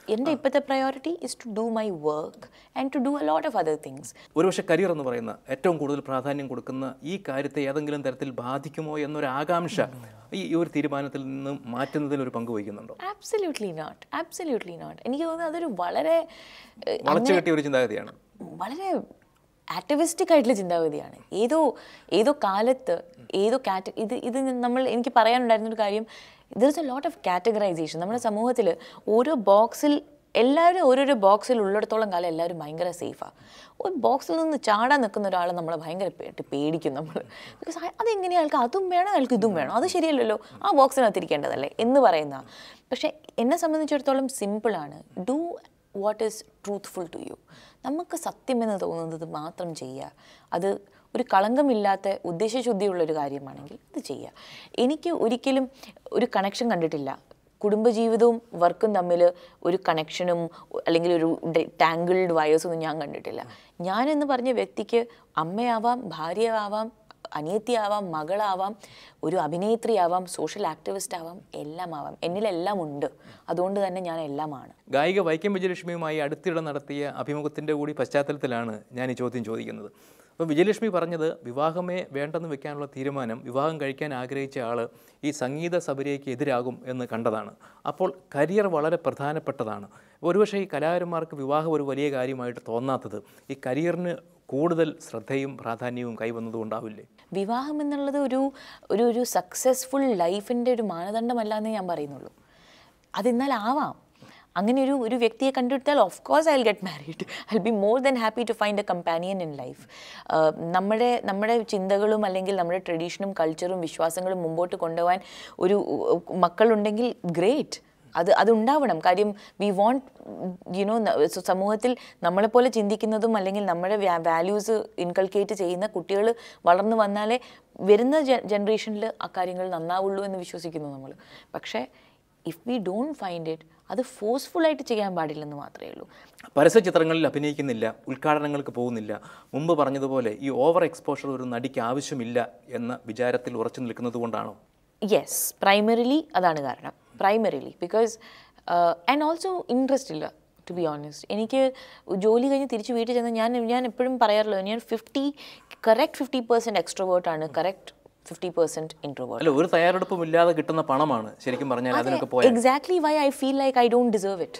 എൻ്റെ ഇപ്പോഴത്തെ priority is to do my work and to do a lot of other things ഒരുപക്ഷെ കരിയർ എന്ന് പറയുന്ന ഏറ്റവും കൂടുതൽ പ്രാധാന്യം കൊടുക്കുന്ന ഈ കാര്യത്തെ ഏതെങ്കിലും തരത്തിൽ ബാധിക്കുമോ എന്നൊരു ആകാംക്ഷ ഈ ഈ ഒരു തീരുമാനത്തിൽ നിന്ന് മാറ്റുന്നതിൽ ഒരു പങ്ക് വഹിക്കുന്നുണ്ടോ ആബ്സല്യൂട്ട്ലി നോട്ട് ആബ്സല്യൂട്ട്ലി നോട്ട് എനിക്ക് തോന്നുന്നത് അതൊരു വളരെ ഏഹ്, വളച്ചു കെട്ടിയ ഒരു ചിന്താഗതിയാണ് വളരെ ആക്ടിവിസ്റ്റിക് ആയിട്ടുള്ള ചിന്താഗതിയാണ് ഏതോ ഏതോ കാലത്ത് ഏതോ കാറ്റ ഇത് ഇത് നമ്മൾ എനിക്ക് പറയാനുണ്ടായിരുന്ന ഒരു കാര്യം there is a lot of categorization നമ്മുടെ സമൂഹത്തിൽ ഓരോ ബോക്സിൽ എല്ലാവരും ഓരോരോ ബോക്സിൽ ഉള്ളിടത്തോളം കാലം എല്ലാവരും ഭയങ്കര സേഫാണ് ഒരു ബോക്സിൽ നിന്ന് ചാടാൻ നിൽക്കുന്ന ഒരാളെ നമ്മളെ ഭയങ്കര പേ- പേടിക്കും നമ്മൾ ബിക്കോസ് അതെങ്ങനെയാ അയാൾക്ക് അതും വേണം അയാൾക്ക് ഇതും വേണം അത് ശരിയല്ലല്ലോ ആ ബോക്സിനകത്ത് ഇരിക്കേണ്ടതല്ലേ എന്ന് പറയുന്ന പക്ഷേ എന്നെ സംബന്ധിച്ചിടത്തോളം സിമ്പിളാണ് do what is truthful to you നമുക്ക് സത്യമെന്ന് തോന്നുന്നത് മാത്രം ചെയ്യുക അത് ഒരു കളങ്കമില്ലാത്ത ഉദ്ദേശശുദ്ധിയുള്ള ഒരു കാര്യമാണെങ്കിൽ അത് ചെയ്യുക എനിക്ക് ഒരിക്കലും ഒരു കണക്ഷൻ കണ്ടിട്ടില്ല കുടുംബജീവിതവും വർക്കും തമ്മിൽ ഒരു കണക്ഷനും അല്ലെങ്കിൽ ഒരു ടാങ്കിൾഡ് വയേഴ്സൊന്നും ഞാൻ കണ്ടിട്ടില്ല ഞാൻ എന്ന് പറഞ്ഞ വ്യക്തിക്ക് അമ്മയാവാം ഭാര്യയാവാം അനിയത്തിയാവാം മകളാവാം ഒരു അഭിനേത്രിയാവാം സോഷ്യൽ ആക്ടിവിസ്റ്റ് ആവാം എല്ലാം ആവാം എന്നിലെല്ലാം ഉണ്ട് അതുകൊണ്ട് തന്നെ ഞാൻ എല്ലാമാണ് ഗായിക വൈക്കം വിജയലക്ഷ്മിയുമായി അടുത്തിടെ നടത്തിയ അഭിമുഖത്തിൻ്റെ കൂടി പശ്ചാത്തലത്തിലാണ് ഞാൻ ഈ ചോദ്യം ചോദിക്കുന്നത് അപ്പോൾ വിജയലക്ഷ്മി പറഞ്ഞത് വിവാഹമേ വേണ്ടെന്ന് വെക്കാനുള്ള തീരുമാനം വിവാഹം കഴിക്കാൻ ആഗ്രഹിച്ച ആൾ ഈ സംഗീത സബരിയയ്ക്ക് എതിരാകും എന്ന് കണ്ടതാണ് അപ്പോൾ കരിയർ വളരെ പ്രധാനപ്പെട്ടതാണ് ഒരുപക്ഷേ ഈ കലാകാരന്മാർക്ക് വിവാഹം ഒരു വലിയ കാര്യമായിട്ട് തോന്നാത്തത് ഈ കരിയറിന് കൂടുതൽ ശ്രദ്ധയും പ്രാധാന്യവും കൈവന്നതുകൊണ്ടാവില്ലേ വിവാഹം എന്നുള്ളത് ഒരു ഒരു ഒരു സക്സസ്ഫുൾ ലൈഫിൻ്റെ ഒരു മാനദണ്ഡമല്ല എന്നേ ഞാൻ പറയുന്നുള്ളൂ അതെന്നാൽ ആവാം അങ്ങനെ ഒരു ഒരു വ്യക്തിയെ കണ്ടുപിടിച്ചാൽ of course I get married I be more than happy to find a companion in life നമ്മുടെ നമ്മുടെ ചിന്തകളും അല്ലെങ്കിൽ നമ്മുടെ ട്രഡീഷനും കൾച്ചറും വിശ്വാസങ്ങളും മുമ്പോട്ട് കൊണ്ടുപോകാൻ ഒരു ഉ- മക്കളുണ്ടെങ്കിൽ ഗ്രേറ്റ് അത് അതുണ്ടാവണം കാര്യം വി വോണ്ട് യുനോ സമൂഹത്തിൽ നമ്മളെപ്പോലെ ചിന്തിക്കുന്നതും അല്ലെങ്കിൽ നമ്മുടെ വാല്യൂസ് ഇൻകൾക്കേറ്റ് ചെയ്യുന്ന കുട്ടികൾ വളർന്നു വന്നാലേ വരുന്ന ജനറേഷനിൽ ആ കാര്യങ്ങൾ നന്നാവുള്ളൂ എന്ന് വിശ്വസിക്കുന്നു നമ്മൾ പക്ഷേ if we don't find it അത് ഫോഴ്സ്ഫുള്ളായിട്ട് ചെയ്യാൻ പാടില്ലെന്ന് മാത്രമേ ഉള്ളൂ പരസ്യ ചിത്രങ്ങളിൽ അഭിനയിക്കുന്നില്ല ഉദ്ഘാടനങ്ങൾക്ക് പോകുന്നില്ല മുമ്പ് പറഞ്ഞതുപോലെ ഈ ഓവർ എക്സ്പോഷർ ഒരു നടിക്ക് ആവശ്യമില്ല എന്ന വിചാരത്തിൽ ഉറച്ചു നിൽക്കുന്നത് കൊണ്ടാണോ യെസ് പ്രൈമറിലി അതാണ് കാരണം primarily because and also interest ഇല്ല ടു ബി ഓണസ്റ്റ് എനിക്ക് ജോലി കഴിഞ്ഞ് തിരിച്ച് വീട്ടിൽ ചെന്ന് ഞാൻ ഞാൻ എപ്പോഴും പറയാറുള്ളത് ഞാൻ ഫിഫ്റ്റി കറക്റ്റ് ഫിഫ്റ്റി പെർസെൻറ്റ് എക്സ്ട്രോവേർട്ടാണ് കറക്റ്റ് ഫിഫ്റ്റി പെർസെൻറ്റ് ഇൻട്രോവേർട്ട് അല്ല ഒരു തയ്യാറെടുപ്പും ഇല്ലാതെ കിട്ടുന്ന പണമാണ് ശരിക്കും പറഞ്ഞാൽ അതിനൊക്കെ പോയാൽ exactly why I feel like I don't deserve it.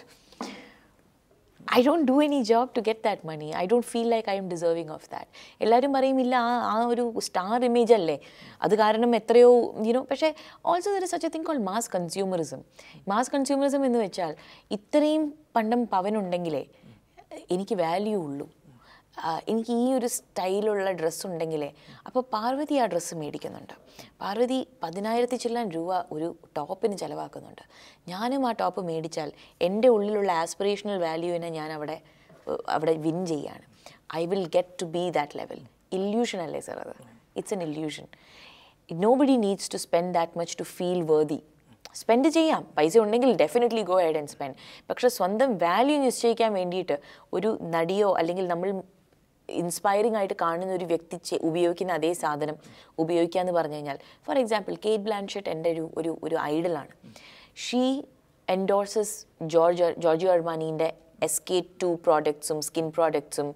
I don't do any job to get that money. I don't feel like I am deserving of that. എല്ലാവരും പറയും ഇല്ല ആ ആ ഒരു സ്റ്റാർ ഇമേജ് അല്ലേ അത് കാരണം എത്രയോ യുനോ പക്ഷേ also there is such a thing call mass consumerism mass consumerism എന്ന് വെച്ചാൽ ഇത്രയും പണ്ടം പവനുണ്ടെങ്കിലേ എനിക്ക് വാല്യൂ ഉള്ളൂ ആ, എനിക്ക് ഈ ഒരു സ്റ്റൈലുള്ള ഡ്രസ്സ് ഉണ്ടെങ്കിലേ അപ്പോൾ പാർവതി ആ ഡ്രസ്സ് മേടിക്കുന്നുണ്ട് പാർവതി പതിനായിരത്തി ചില്ലാൻ രൂപ ഒരു ടോപ്പിന് ചിലവാക്കുന്നുണ്ട് ഞാനും ആ ടോപ്പ് മേടിച്ചാൽ എൻ്റെ ഉള്ളിലുള്ള ആസ്പിറേഷണൽ വാല്യൂവിനെ ഞാൻ അവിടെ ഏഹ്, അവിടെ വിൻ ചെയ്യാണ് I will get to be that level illusion അല്ലേ സർ അത് it's an illusion nobody needs to spend that much to feel worthy spend ചെയ്യാം പൈസ ഉണ്ടെങ്കിൽ definitely go ahead and spend പക്ഷേ സ്വന്തം വാല്യൂ നിശ്ചയിക്കാൻ വേണ്ടിയിട്ട് ഒരു നടിയോ അല്ലെങ്കിൽ നമ്മൾ ഇൻസ്പയറിംഗ് ആയിട്ട് കാണുന്ന ഒരു വ്യക്തി ചെ- ഉപയോഗിക്കുന്ന അതേ സാധനം ഉപയോഗിക്കുക എന്ന് പറഞ്ഞു കഴിഞ്ഞാൽ ഫോർ എക്സാമ്പിൾ കേറ്റ് ബ്ലാൻഷെറ്റ് എൻ്റെ ഒരു ഒരു ഒരു ഐഡലാണ് ഷീ എൻഡോഴ്സസ് ജോർജ് ജോർജി അർമാനീൻ്റെ എസ് കെ ടു പ്രോഡക്ട്സും സ്കിൻ പ്രോഡക്ട്സും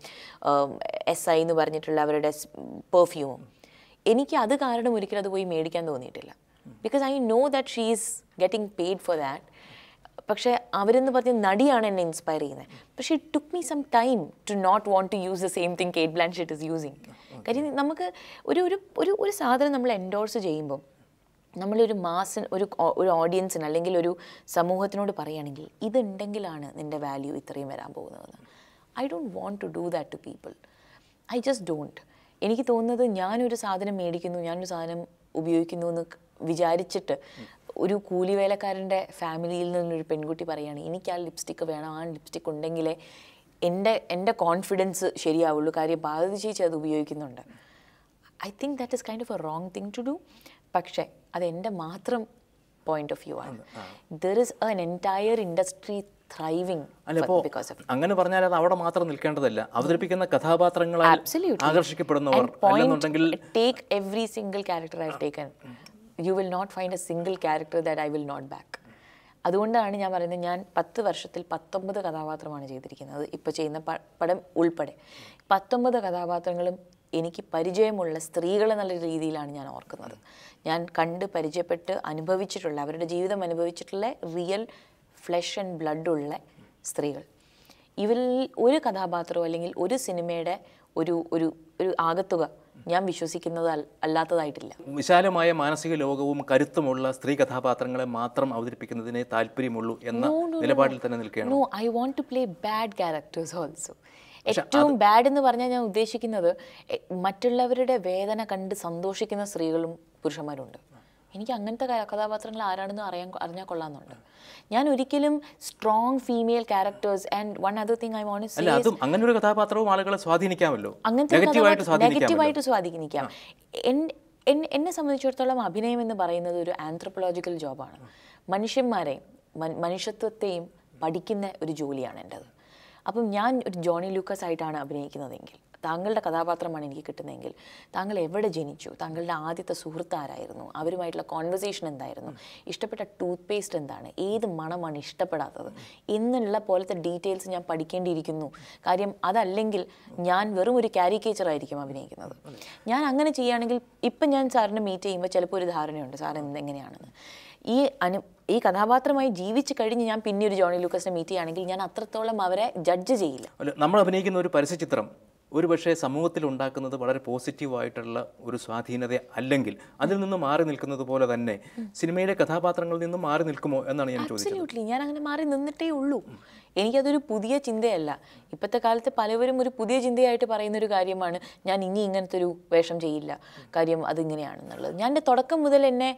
എസ് ഐ എന്ന് പറഞ്ഞിട്ടുള്ള അവരുടെ പെർഫ്യൂമും എനിക്ക് അത് കാരണം ഒരിക്കലും അത് പോയി മേടിക്കാൻ തോന്നിയിട്ടില്ല because I know that she is getting paid for that പക്ഷേ അവരെന്ന് പറഞ്ഞ നടിയാണ് എന്നെ ഇൻസ്പയർ ചെയ്യുന്നത് പക്ഷേ it took me some time to not want to use the same thing Cate Blanchett is using കാര്യം നമുക്ക് ഒരു ഒരു ഒരു ഒരു സാധനം നമ്മൾ എൻഡോഴ്സ് ചെയ്യുമ്പോൾ നമ്മളൊരു മാസിന് ഒരു ഓ- ഒരു ഓഡിയൻസിന് അല്ലെങ്കിൽ ഒരു സമൂഹത്തിനോട് പറയുകയാണെങ്കിൽ ഇതുണ്ടെങ്കിലാണ് നിൻ്റെ വാല്യൂ ഇത്രയും വരാൻ പോകുന്നതെന്ന് I don't want to do that to people I just don't എനിക്ക് തോന്നുന്നത് ഞാനൊരു സാധനം മേടിക്കുന്നു ഞാനൊരു സാധനം ഉപയോഗിക്കുന്നു എന്ന് വിചാരിച്ചിട്ട് ഒരു കൂലിവേലക്കാരൻ്റെ ഫാമിലിയിൽ നിന്നൊരു പെൺകുട്ടി പറയുകയാണ് എനിക്ക് ആ ലിപ്സ്റ്റിക്ക് വേണം ആ ലിപ്സ്റ്റിക്ക് ഉണ്ടെങ്കിലേ എൻ്റെ എൻ്റെ കോൺഫിഡൻസ് ശരിയാവുള്ളൂ കാര്യം ഭാരതി ചേച്ചി അത് ഉപയോഗിക്കുന്നുണ്ട് I think that is kind of a wrong thing to do പക്ഷേ അത് എൻ്റെ മാത്രം പോയിന്റ് ഓഫ് വ്യൂ ആണ് there is an entire industry thriving അല്ല അപ്പോൾ ബിക്കോസ് ഓഫ് അങ്ങനെ പറഞ്ഞാൽ അത് അവിടെ മാത്രം നിൽക്കേണ്ടതല്ല അവതരിപ്പിക്കുന്ന കഥാപാത്രങ്ങളാൽ Absolutely. ആകർഷിക്കപ്പെടുന്നവർ And point, അല്ലെന്നുണ്ടെങ്കിൽ take every single character I've taken. You will not find a single character that I will not back. അതുകൊണ്ടാണ് ഞാൻ പറയുന്നത് ഞാൻ പത്ത് വർഷത്തിൽ പത്തൊമ്പത് കഥാപാത്രമാണ് ചെയ്തിരിക്കുന്നത് ഇപ്പോൾ ചെയ്യുന്ന പ- പടം ഉൾപ്പെടെ പത്തൊമ്പത് കഥാപാത്രങ്ങളും എനിക്ക് പരിചയമുള്ള സ്ത്രീകൾ എന്നുള്ള രീതിയിലാണ് ഞാൻ ഓർക്കുന്നത് ഞാൻ കണ്ട് പരിചയപ്പെട്ട് അനുഭവിച്ചിട്ടുള്ള അവരുടെ ജീവിതം അനുഭവിച്ചിട്ടുള്ള റിയൽ ഫ്ലഷ് ആൻഡ് ബ്ലഡുള്ള സ്ത്രീകൾ ഇവരിൽ ഒരു കഥാപാത്രമോ അല്ലെങ്കിൽ ഒരു സിനിമയുടെ ഒരു ഒരു ഒരു ആകത്തുക ഞാൻ വിശ്വസിക്കുന്നത് അൽ- അല്ലാത്തതായിട്ടില്ല വിശാലമായ മാനസിക ലോകവും കരുത്തുമുള്ള സ്ത്രീ കഥാപാത്രങ്ങളെ മാത്രം അവതരിപ്പിക്കുന്നതിനെ താല്പര്യമുള്ളൂ എന്ന നിലപാടിൽ തന്നെ നിൽക്കുകയാണ് no I want to play bad characters also ഏറ്റവും ബാഡ് എന്ന് പറഞ്ഞാൽ ഞാൻ ഉദ്ദേശിക്കുന്നത് എ- മറ്റുള്ളവരുടെ വേദന കണ്ട് സന്തോഷിക്കുന്ന സ്ത്രീകളും പുരുഷന്മാരുണ്ട് എനിക്ക് അങ്ങനത്തെ ക- കഥാപാത്രങ്ങൾ ആരാണെന്ന് അറിയാൻ അറിഞ്ഞാൽ കൊള്ളാമെന്നുണ്ട് ഞാൻ ഒരിക്കലും strong female characters and one other thing I want അല്ല അതും അങ്ങനെ ഒരു കഥാപാത്രവും ആളുകളെ സ്വാധീനിക്കാമല്ലോ അങ്ങനത്തെ നെഗറ്റീവായിട്ട് സ്വാധീനിക്കാമല്ലോ നെഗറ്റീവായിട്ട് സ്വാധീനിക്കാം എൻ- എൻ- എന്നെ സംബന്ധിച്ചിടത്തോളം അഭിനയം എന്ന് പറയുന്നത് ഒരു ആന്ത്രപ്പോളജിക്കൽ ജോബാണ് മനുഷ്യന്മാരെ മൻ- മനുഷ്യത്വത്തെയും പഠിക്കുന്ന ഒരു ജോലിയാണ് എൻ്റെത് അപ്പം ഞാൻ ഒരു ജോണി ലൂക്കസ് ആയിട്ടാണ് അഭിനയിക്കുന്നതെങ്കിൽ താങ്കളുടെ കഥാപാത്രമാണ് എനിക്ക് കിട്ടുന്നതെങ്കിൽ താങ്കൾ എവിടെ ജനിച്ചു താങ്കളുടെ ആദ്യത്തെ സുഹൃത്ത് ആരായിരുന്നു അവരുമായിട്ടുള്ള കോൺവെർസേഷൻ എന്തായിരുന്നു ഇഷ്ടപ്പെട്ട ടൂത്ത് പേസ്റ്റ് എന്താണ് ഏത് മണമാണ് ഇഷ്ടപ്പെടാത്തത് എന്നുള്ള പോലത്തെ ഡീറ്റെയിൽസ് ഞാൻ പഠിക്കേണ്ടിയിരിക്കുന്നു കാര്യം അതല്ലെങ്കിൽ ഞാൻ വെറും ഒരു കാരിക്കേച്ചർ ആയിരിക്കും അഭിനയിക്കുന്നത് ഞാൻ അങ്ങനെ ചെയ്യുകയാണെങ്കിൽ ഇപ്പം ഞാൻ സാറിനെ മീറ്റ് ചെയ്യുമ്പോൾ ചിലപ്പോൾ ഒരു ധാരണയുണ്ട് സാർ എന്തെങ്ങനെയാണെന്ന് ഈ അനു ഈ കഥാപാത്രമായി ജീവിച്ച് കഴിഞ്ഞ് ഞാൻ പിന്നെ ഒരു ജോണി ലൂക്കസിനെ മീറ്റ് ചെയ്യുകയാണെങ്കിൽ ഞാൻ അത്രത്തോളം അവരെ ജഡ്ജ് ചെയ്യില്ല അല്ല നമ്മൾ അഭിനയിക്കുന്ന ഒരു പരസ്യചിത്രം ഒരു പക്ഷേ സമൂഹത്തിൽ ഉണ്ടാക്കുന്നത് വളരെ പോസിറ്റീവായിട്ടുള്ള ഒരു സ്വാധീനത അല്ലെങ്കിൽ അതിൽ നിന്ന് മാറി നിൽക്കുന്നത് പോലെ തന്നെ സിനിമയിലെ കഥാപാത്രങ്ങളിൽ നിന്ന് മാറി നിൽക്കുമോ എന്നാണ് ഞാൻ ചോദിച്ചത് അബ്സല്യൂട്ട്ലി ഞാൻ അങ്ങനെ മാറി നിന്നിട്ടേ ഉള്ളൂ എനിക്കതൊരു പുതിയ ചിന്തയല്ല ഇപ്പോഴത്തെ കാലത്ത് പലവരും ഒരു പുതിയ ചിന്തയായിട്ട് പറയുന്ന ഒരു കാര്യമാണ് ഞാൻ ഇനി ഇങ്ങനത്തെ ഒരു വേഷം ചെയ്യില്ല കാര്യം അതിങ്ങനെയാണെന്നുള്ളത് ഞാൻ എൻ്റെ തുടക്കം മുതൽ എന്നെ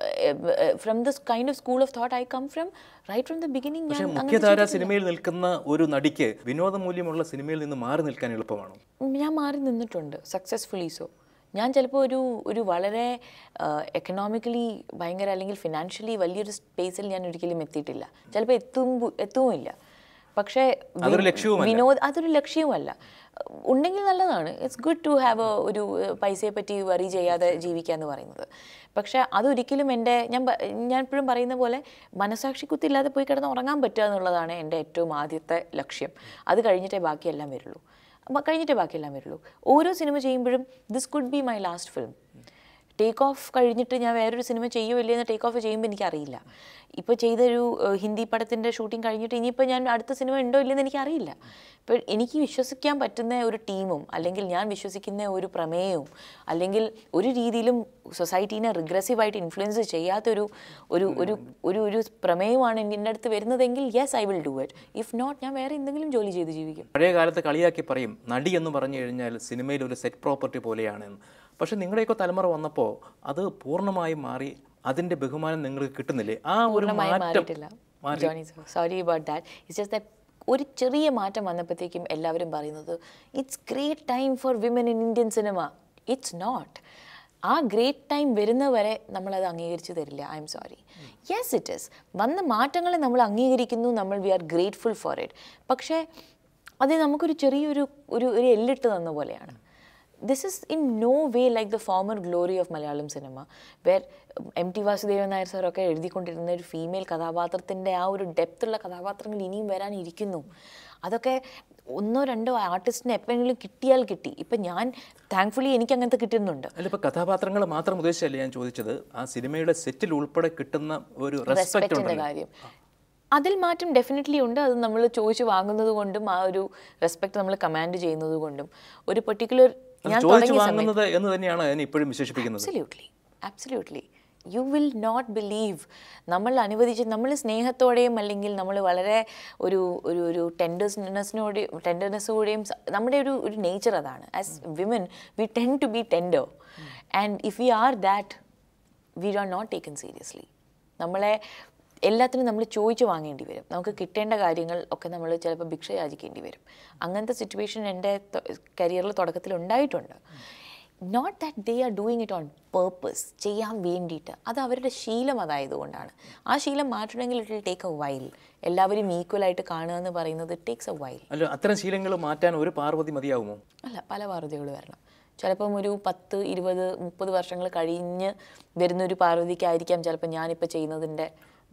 from the kind of school of thought I come from right from the beginning പക്ഷേ ഞാൻ മുഖ്യധാര സിനിമയിൽ നിൽക്കുന്ന ഒരു നടിക്ക് വിനോദമൂല്യമുള്ള സിനിമയിൽ നിന്ന് മാറി നിൽക്കാൻ എളുപ്പമാണോ ഞാൻ മാറി നിന്നിട്ടുണ്ട് സക്സസ്ഫുള്ളി സോ ഞാൻ ചിലപ്പോൾ ഒരു ഒരു വളരെ എക്കണോമിക്കലി ഭയങ്കര അല്ലെങ്കിൽ ഫിനാൻഷ്യലി വലിയൊരു സ്പേസിൽ ഞാൻ ഒരിക്കലും എത്തിയിട്ടില്ല ചിലപ്പോൾ എത്തും എത്തുമില്ല പക്ഷേ വി- അതൊരു ലക്ഷ്യവുമല്ല. വിനോദ് അതൊരു ലക്ഷ്യവുമല്ല ഉണ്ടെങ്കിൽ നല്ലതാണ് ഇറ്റ്സ് ഗുഡ് ടു ഹാവ് ഒരു ഏഹ്, പൈസയെ പറ്റി വറി ചെയ്യാതെ ജീവിക്കുക എന്ന് പറയുന്നത് പക്ഷേ അതൊരിക്കലും എൻ്റെ ഞാൻ പ- ഞാൻ എപ്പോഴും പറയുന്ന പോലെ മനസാക്ഷി കുത്തില്ലാതെ പോയി കിടന്ന് ഉറങ്ങാൻ പറ്റുക എന്നുള്ളതാണ് എൻ്റെ ഏറ്റവും ആദ്യത്തെ ലക്ഷ്യം അത് കഴിഞ്ഞിട്ടേ ബാക്കിയെല്ലാം വരുള്ളൂ അപ്പൊ കഴിഞ്ഞിട്ടേ ബാക്കിയെല്ലാം വരുള്ളൂ ഓരോ സിനിമ ചെയ്യുമ്പോഴും this could be my last film take off കഴിഞ്ഞിട്ട് ഞാൻ വേറൊരു സിനിമ ചെയ്യുമോ ഇല്ലയെന്ന് ടേക്ക് ഓഫ് ചെയ്യുമ്പോൾ എനിക്കറിയില്ല ഇപ്പോൾ ചെയ്തൊരു ഏഹ്, ഹിന്ദി പടത്തിൻ്റെ ഷൂട്ടിംഗ് കഴിഞ്ഞിട്ട് ഇനിയിപ്പോൾ ഞാൻ അടുത്ത സിനിമ ഉണ്ടോ ഇല്ലെന്ന് എനിക്കറിയില്ല ഇപ്പോൾ എനിക്ക് വിശ്വസിക്കാൻ പറ്റുന്ന ഒരു ടീമും അല്ലെങ്കിൽ ഞാൻ വിശ്വസിക്കുന്ന ഒരു പ്രമേയവും അല്ലെങ്കിൽ ഒരു രീതിയിലും സൊസൈറ്റീനെ റിഗ്രസീവായിട്ട് ഇൻഫ്ലുവൻസ് ചെയ്യാത്തൊരു ഒരു ഒരു ഒരു ഒരു പ്രമേയമാണ് എൻ്റെ അടുത്ത് വരുന്നതെങ്കിൽ yes I will do it if not ഞാൻ വേറെ എന്തെങ്കിലും ജോലി ചെയ്ത് ജീവിക്കും പഴയ കാലത്ത് കളിയാക്കി പറയും നടി എന്ന് പറഞ്ഞു കഴിഞ്ഞാൽ സിനിമയിൽ ഒരു സെറ്റ് പ്രോപ്പർട്ടി പോലെയാണെന്ന് പക്ഷെ നിങ്ങളുടെയൊക്കെ തലമുറ വന്നപ്പോൾ അത് പൂർണ്ണമായും മാറി അതിന്റെ ബഹുമാനം നിങ്ങൾക്ക് കിട്ടുന്നില്ലേ ആ ഒരു പൂർണ്ണമായും മാറ്റം മാറിയിട്ടില്ല മാറി Johnny sorry about that it's just that ഒരു ചെറിയ മാറ്റം വന്നപ്പോഴത്തേക്കും എല്ലാവരും പറയുന്നത് it's great time for women in Indian cinema it's not a great time വരുന്നവരെ നമ്മളത് അംഗീകരിച്ച് തരില്ല I'm sorry yes it is വന്ന മാറ്റങ്ങളെ നമ്മൾ അംഗീകരിക്കുന്നു നമ്മൾ we are grateful for it പക്ഷേ അത് നമുക്കൊരു ചെറിയൊരു ഒരു ഒരു എല്ലിട്ട് തന്ന പോലെയാണ് this is in no way like the former glory of Malayalam cinema where M T Vasudevan Nair സാറൊക്കെ എഴുതിക്കൊണ്ടിരുന്ന ഒരു ഫീമെയിൽ കഥാപാത്രത്തിൻ്റെ ആ ഒരു ഡെപ്തുള്ള കഥാപാത്രങ്ങൾ ഇനിയും വരാനിരിക്കുന്നു അതൊക്കെ ഒന്നോ രണ്ടോ ആർട്ടിസ്റ്റിന് എപ്പോഴെങ്കിലും കിട്ടിയാൽ കിട്ടി ഇപ്പം ഞാൻ താങ്ക്ഫുള്ളി എനിക്ക് അങ്ങനത്തെ കിട്ടുന്നുണ്ട് അല്ല ഇപ്പൊ കഥാപാത്രങ്ങൾ മാത്രം ഉദ്ദേശിച്ചല്ല ഞാൻ ചോദിച്ചത് ആ സിനിമയുടെ സെറ്റിൽ ഉൾപ്പെടെ കിട്ടുന്ന ഒരു റെസ്പെക്ട് റെസ്പെക്റ്റിൻ്റെ ഉണ്ടല്ലോ കാര്യം അതിൽ മാറ്റം ഡെഫിനറ്റ്ലി ഉണ്ട് അത് നമ്മൾ ചോദിച്ചു വാങ്ങുന്നത് കൊണ്ടും ആ ഒരു റെസ്പെക്ട് നമ്മൾ കമാൻഡ് ചെയ്യുന്നത് കൊണ്ടും ഒരു പെർട്ടിക്കുലർ ഞാൻ ചോദിച്ചു തുടങ്ങിയ സമയത്ത് വാങ്ങുന്നത് എന്ന് തന്നെയാണ് അതിനെ ഇപ്പോഴും വിശേഷിപ്പിക്കുന്നത് absolutely absolutely you will not believe നമ്മൾ അനുവദിച്ച് നമ്മൾ സ്നേഹത്തോടെയും അല്ലെങ്കിൽ നമ്മൾ വളരെ ഒരു ഒരു ഒരു ടെൻഡേഴ്സ്നെസ്സിനോടെയും ടെൻഡർനെസ്സോടെയും നമ്മുടെ ഒരു ഒരു നേച്ചർ അതാണ് as women we tend to be tender and if we are that we are not taken seriously നമ്മളെ എല്ലാത്തിനും നമ്മൾ ചോദിച്ചു വാങ്ങേണ്ടി വരും നമുക്ക് കിട്ടേണ്ട കാര്യങ്ങൾ ഒക്കെ നമ്മൾ ചിലപ്പോൾ ഭിക്ഷ യാചിക്കേണ്ടി വരും അങ്ങനത്തെ സിറ്റുവേഷൻ എൻ്റെ കരിയറിൽ തുടക്കത്തിൽ ഉണ്ടായിട്ടുണ്ട് not that they are doing it on purpose ചെയ്യാൻ വേണ്ടിയിട്ട് അത് അവരുടെ ശീലം അതായതുകൊണ്ടാണ് ആ ശീലം മാറ്റണമെങ്കിൽ it will take a while എല്ലാവരും ഈക്വലായിട്ട് കാണുക എന്ന് പറയുന്നത് ഇറ്റ് ടേക്സ് എ വൈൽ അല്ല അത്തരം ശീലങ്ങൾ മാറ്റാൻ ഒരു പാർവതി മതിയാവുമോ അല്ല പല പാർവതികൾ വരണം ചിലപ്പം ഒരു പത്ത് ഇരുപത് മുപ്പത് വർഷങ്ങൾ കഴിഞ്ഞ് വരുന്നൊരു പാർവതിക്കായിരിക്കാം ചിലപ്പോൾ ഞാനിപ്പോൾ ചെയ്യുന്നതിൻ്റെ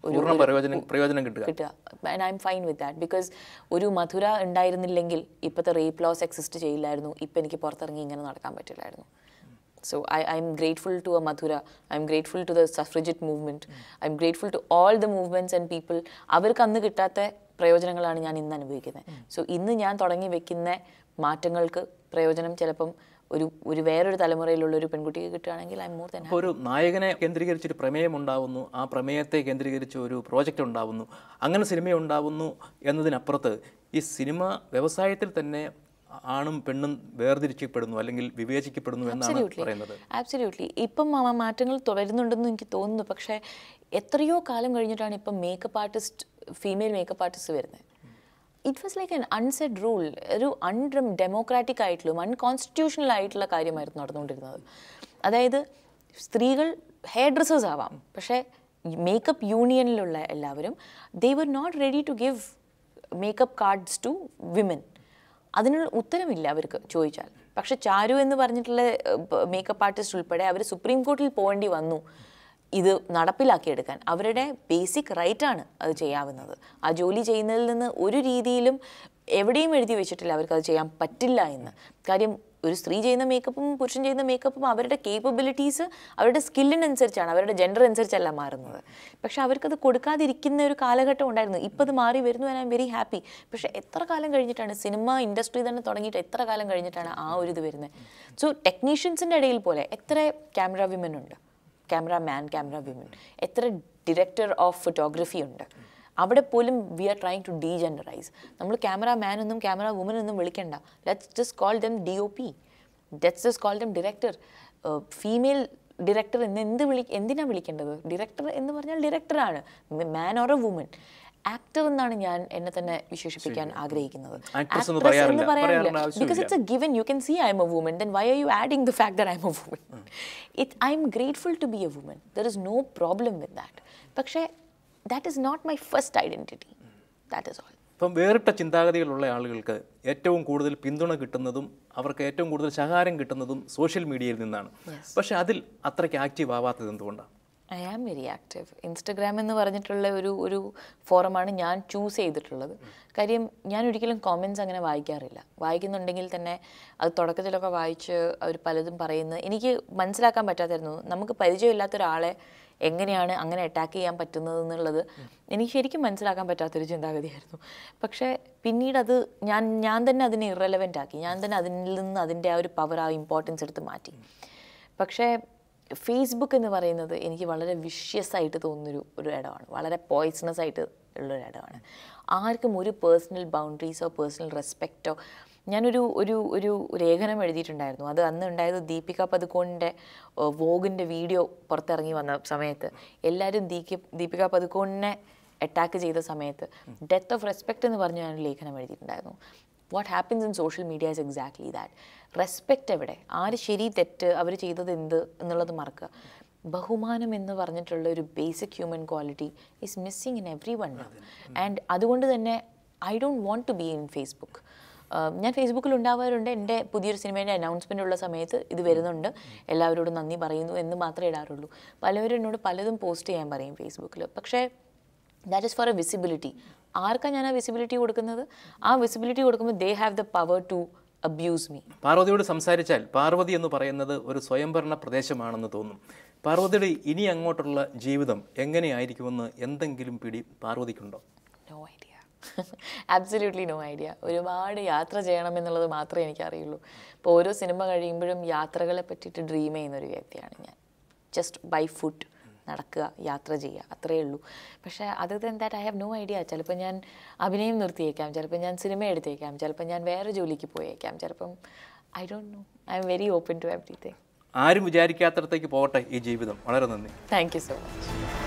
പൂർണ്ണ പ്രയോജനം പ്രയോജനം കിട്ടുക കിട്ടുക and I'm fine with that because ഒരു മധുര ഉണ്ടായിരുന്നില്ലെങ്കിൽ ഇപ്പോഴത്തെ റേപ്പ് ലോസ് എക്സിസ്റ്റ് ചെയ്യില്ലായിരുന്നു ഇപ്പം എനിക്ക് പുറത്തിറങ്ങി ഇങ്ങനെ നടക്കാൻ പറ്റില്ലായിരുന്നു so I I'm grateful to a മധുര I'm grateful to the suffragette movement I'm grateful to all the movements and people അവർക്ക് അന്ന് കിട്ടാത്ത പ്രയോജനങ്ങളാണ് ഞാൻ ഇന്ന് അനുഭവിക്കുന്നത് സോ ഇന്ന് ഞാൻ തുടങ്ങി വെക്കുന്ന മാറ്റങ്ങൾക്ക് പ്രയോജനം ചിലപ്പം ഒരു ഒരു വേറൊരു തലമുറയിലുള്ള ഒരു പെൺകുട്ടിക്ക് കിട്ടുകയാണെങ്കിൽ ഐ എം മോർ ദൻ അപ്പോൾ ഒരു നായകനെ കേന്ദ്രീകരിച്ചൊരു പ്രമേയം ഉണ്ടാവുന്നു ആ പ്രമേയത്തെ കേന്ദ്രീകരിച്ച് ഒരു പ്രോജക്റ്റ് ഉണ്ടാവുന്നു അങ്ങനെ സിനിമ ഉണ്ടാവുന്നു എന്നതിനപ്പുറത്ത് ഈ സിനിമ വ്യവസായത്തിൽ തന്നെ ആണും പെണ്ണും വേർതിരിക്കപ്പെടുന്നു അല്ലെങ്കിൽ വിവേചിക്കപ്പെടുന്നു എന്നാണ് പറയുന്നത് ആബ്സല്യൂട്ട്ലി ഇപ്പം മാ- മാറ്റങ്ങൾ തൊ- വരുന്നുണ്ടെന്ന് എനിക്ക് തോന്നുന്നു പക്ഷേ എത്രയോ കാലം കഴിഞ്ഞിട്ടാണ് ഇപ്പം makeup artist female makeup artist വരുന്നത് it was like an unsaid rule ഒരു അൺ ഡെമോക്രാറ്റിക് ആയിട്ടുള്ള അൺകോൺസ്റ്റിറ്റ്യൂഷണൽ ആയിട്ടുള്ള കാര്യമായിരുന്നു നടന്നുകൊണ്ടിരുന്നത് അതായത് സ്ത്രീകൾ ഹെയർ ഡ്രസ്സേഴ്സ് ആവാം പക്ഷേ മേക്കപ്പ് യൂണിയനിലുള്ള എല്ലാവരും they were not ready to give makeup cards to women അതിനുള്ള ഉത്തരമില്ല അവർക്ക് ചോദിച്ചാൽ പക്ഷെ ചാരു എന്ന് പറഞ്ഞിട്ടുള്ള മേക്കപ്പ് ആർട്ടിസ്റ്റ് ഉൾപ്പെടെ അവർ സുപ്രീം കോർട്ടിൽ പോകേണ്ടി വന്നു ഇത് നടപ്പിലാക്കിയെടുക്കാൻ അവരുടെ ബേസിക് റൈറ്റാണ് അത് ചെയ്യാവുന്നത് ആ ജോലി ചെയ്യുന്നതിൽ നിന്ന് ഒരു രീതിയിലും എവിടെയും എഴുതി വെച്ചിട്ടില്ല അവർക്ക് അത് ചെയ്യാൻ പറ്റില്ല എന്ന് കാര്യം ഒരു സ്ത്രീ ചെയ്യുന്ന മേക്കപ്പും പുരുഷൻ ചെയ്യുന്ന മേക്കപ്പും അവരുടെ കേപ്പബിലിറ്റീസ് അവരുടെ സ്കില്ലിനനുസരിച്ചാണ് അവരുടെ ജെൻഡർ അനുസരിച്ചല്ല മാറുന്നത് പക്ഷെ അവർക്കത് കൊടുക്കാതിരിക്കുന്ന ഒരു കാലഘട്ടം ഉണ്ടായിരുന്നു ഇപ്പോൾ അത് മാറി വരുന്നു ഐ എം വെരി ഹാപ്പി പക്ഷെ എത്ര കാലം കഴിഞ്ഞിട്ടാണ് സിനിമ ഇൻഡസ്ട്രി തന്നെ തുടങ്ങിയിട്ട് എത്ര കാലം കഴിഞ്ഞിട്ടാണ് ആ ഒരു ഇത് വരുന്നത് സോ ടെക്നീഷ്യൻസിൻ്റെ ഇടയിൽ പോലെ എത്ര ക്യാമറ വിമൻ ഉണ്ട് ക്യാമറ മാൻ ക്യാമറ വിമൻ എത്ര ഡിറക്ടർ ഓഫ് ഫോട്ടോഗ്രഫി ഉണ്ട് അവിടെ പോലും we are trying to degenderize നമ്മൾ ക്യാമറ മാൻ ഒന്നും ക്യാമറ വുമൻ ഒന്നും വിളിക്കണ്ട let's just call them D O P let's just call them director female director എന്ന് എന്ത് വിളി എന്തിനാണ് വിളിക്കേണ്ടത് ഡിറക്ടർ എന്ന് പറഞ്ഞാൽ ഡിറക്ടറാണ് man or a woman actor എന്നാണ് ഞാൻ എന്നെ തന്നെ വിശേഷിപ്പിക്കാൻ ആഗ്രഹിക്കുന്നത് Actress എന്ന് Actress പറയാറില്ല. എന്ന് പറയാറില്ല പറയാനുള്ള ആവശ്യമില്ല. Because it's a given you can see i'm a woman then why are you adding the fact that i'm a woman it i'm grateful to be a woman there is no problem with that പക്ഷേ that is not my first identity that is all ഇപ്പം വേറിട്ട ചിന്താഗതികളുള്ള ആളുകൾക്ക് ഏറ്റവും കൂടുതൽ പിന്തുണ കിട്ടുന്നതും അവർക്ക് ഏറ്റവും കൂടുതൽ ശകാരം കിട്ടുന്നതും സോഷ്യൽ മീഡിയയിൽ നിന്നാണ് പക്ഷെ അതിൽ അത്രയ്ക്ക് ആക്റ്റീവ് ആവാത്തത് എന്തുകൊണ്ടാണ് I am very active Instagram എന്ന് പറഞ്ഞിട്ടുള്ള ഒരു ഒരു ഫോറമാണ് ഞാൻ ചൂസ് ചെയ്തിട്ടുള്ളത് കാര്യം ഞാൻ ഒരിക്കലും കോമെൻറ്റ്സ് അങ്ങനെ വായിക്കാറില്ല വായിക്കുന്നുണ്ടെങ്കിൽ തന്നെ അത് തുടക്കത്തിലൊക്കെ വായിച്ച് അവർ പലതും പറയുന്നത് എനിക്ക് മനസ്സിലാക്കാൻ പറ്റാത്തായിരുന്നു നമുക്ക് പരിചയമില്ലാത്ത ഒരാളെ എങ്ങനെയാണ് അങ്ങനെ അറ്റാക്ക് ചെയ്യാൻ പറ്റുന്നത് എന്നുള്ളത് എനിക്ക് ശരിക്കും മനസ്സിലാക്കാൻ പറ്റാത്തൊരു ചിന്താഗതിയായിരുന്നു പക്ഷേ പിന്നീട് അത് ഞാൻ ഞാൻ തന്നെ അതിനെ ഇറലവൻ്റ് ആക്കി ഞാൻ തന്നെ അതിൽ നിന്ന് അതിൻ്റെ ആ ഒരു പവർ ആ ഇമ്പോർട്ടൻസ് എടുത്ത് മാറ്റി പക്ഷേ ഫേസ്ബുക്ക് എന്ന് പറയുന്നത് എനിക്ക് വളരെ വിഷ്യസ് ആയിട്ട് തോന്നുന്നൊരു ഒരു ഇടമാണ് വളരെ പോയ്സണസ് ആയിട്ട് ഉള്ളൊരു ഇടമാണ് ആർക്കും ഒരു പേഴ്സണൽ ബൗണ്ടറീസോ പേഴ്സണൽ റെസ്പെക്റ്റോ ഞാനൊരു ഒരു ഒരു ലേഖനം എഴുതിയിട്ടുണ്ടായിരുന്നു അത് അന്ന് ഉണ്ടായത് ദീപിക പതുക്കോണിൻ്റെ വോഗിൻ്റെ വീഡിയോ പുറത്തിറങ്ങി വന്ന സമയത്ത് എല്ലാവരും ദീപി ദീപിക പതുക്കോണിനെ അറ്റാക്ക് ചെയ്ത സമയത്ത് ഡെത്ത് ഓഫ് റെസ്പെക്റ്റ് എന്ന് പറഞ്ഞ് ഞാൻ ഒരു ലേഖനം എഴുതിയിട്ടുണ്ടായിരുന്നു what happens in social media is exactly that respect എവിടെ ആര് ശരി തെറ്റ് അവർ ചെയ്തത് എന്ത് എന്നുള്ളത് മറക്കുക ബഹുമാനം എന്ന് പറഞ്ഞിട്ടുള്ള ഒരു basic human quality is missing in everyone and അതുകൊണ്ട് തന്നെ I don't want to be in Facebook ഞാൻ ഫേസ്ബുക്കിൽ ഉണ്ടാവാറുണ്ട് എൻ്റെ പുതിയൊരു സിനിമേൻ്റെ അനൗൺസ്മെൻ്റ് ഉള്ള സമയത്ത് ഇത് വരുന്നുണ്ട് എല്ലാവരോടും നന്ദി പറയുന്നു എന്ന് മാത്രമേ ഇടാറുള്ളൂ പലവരും എന്നോട് പലതും പോസ്റ്റ് ചെയ്യാൻ പറയും ഫേസ്ബുക്കിൽ പക്ഷേ that is for a visibility ആർക്കാണ് ഞാൻ ആ വിസിബിലിറ്റി കൊടുക്കുന്നത് ആ വിസിബിലിറ്റി കൊടുക്കുമ്പോൾ they have the power to abuse me പാർവതിയോട് സംസാരിച്ചാൽ പാർവതി എന്ന് പറയുന്നത് ഒരു സ്വയംഭരണ പ്രദേശമാണെന്ന് തോന്നും പാർവതിയുടെ ഇനി അങ്ങോട്ടുള്ള ജീവിതം എങ്ങനെയായിരിക്കുമെന്ന് എന്തെങ്കിലും പിടി പാർവതിക്കുണ്ടോ no idea absolutely no idea ഒരുപാട് യാത്ര ചെയ്യണം എന്നുള്ളത് മാത്രമേ എനിക്കറിയുള്ളൂ ഇപ്പോൾ ഓരോ സിനിമ കഴിയുമ്പോഴും യാത്രകളെ പറ്റിയിട്ട് ഡ്രീം ചെയ്യുന്ന ഒരു വ്യക്തിയാണ് ഞാൻ ജസ്റ്റ് ബൈ ഫുഡ് നടക്കുക യാത്ര ചെയ്യുക അത്രയേ ഉള്ളൂ പക്ഷേ other than that I have no idea ചിലപ്പോൾ ഞാൻ അഭിനയം നിർത്തിയേക്കാം ചിലപ്പോൾ ഞാൻ സിനിമ എടുത്തേക്കാം ചിലപ്പോൾ ഞാൻ വേറെ ജോലിക്ക് പോയേക്കാം ചിലപ്പം I don't know I'm very open to everything ആരും വിചാരിക്കാത്തടത്തേക്ക് പോകട്ടെ ഈ ജീവിതം വളരെ നന്ദി താങ്ക് യു സോ മച്ച്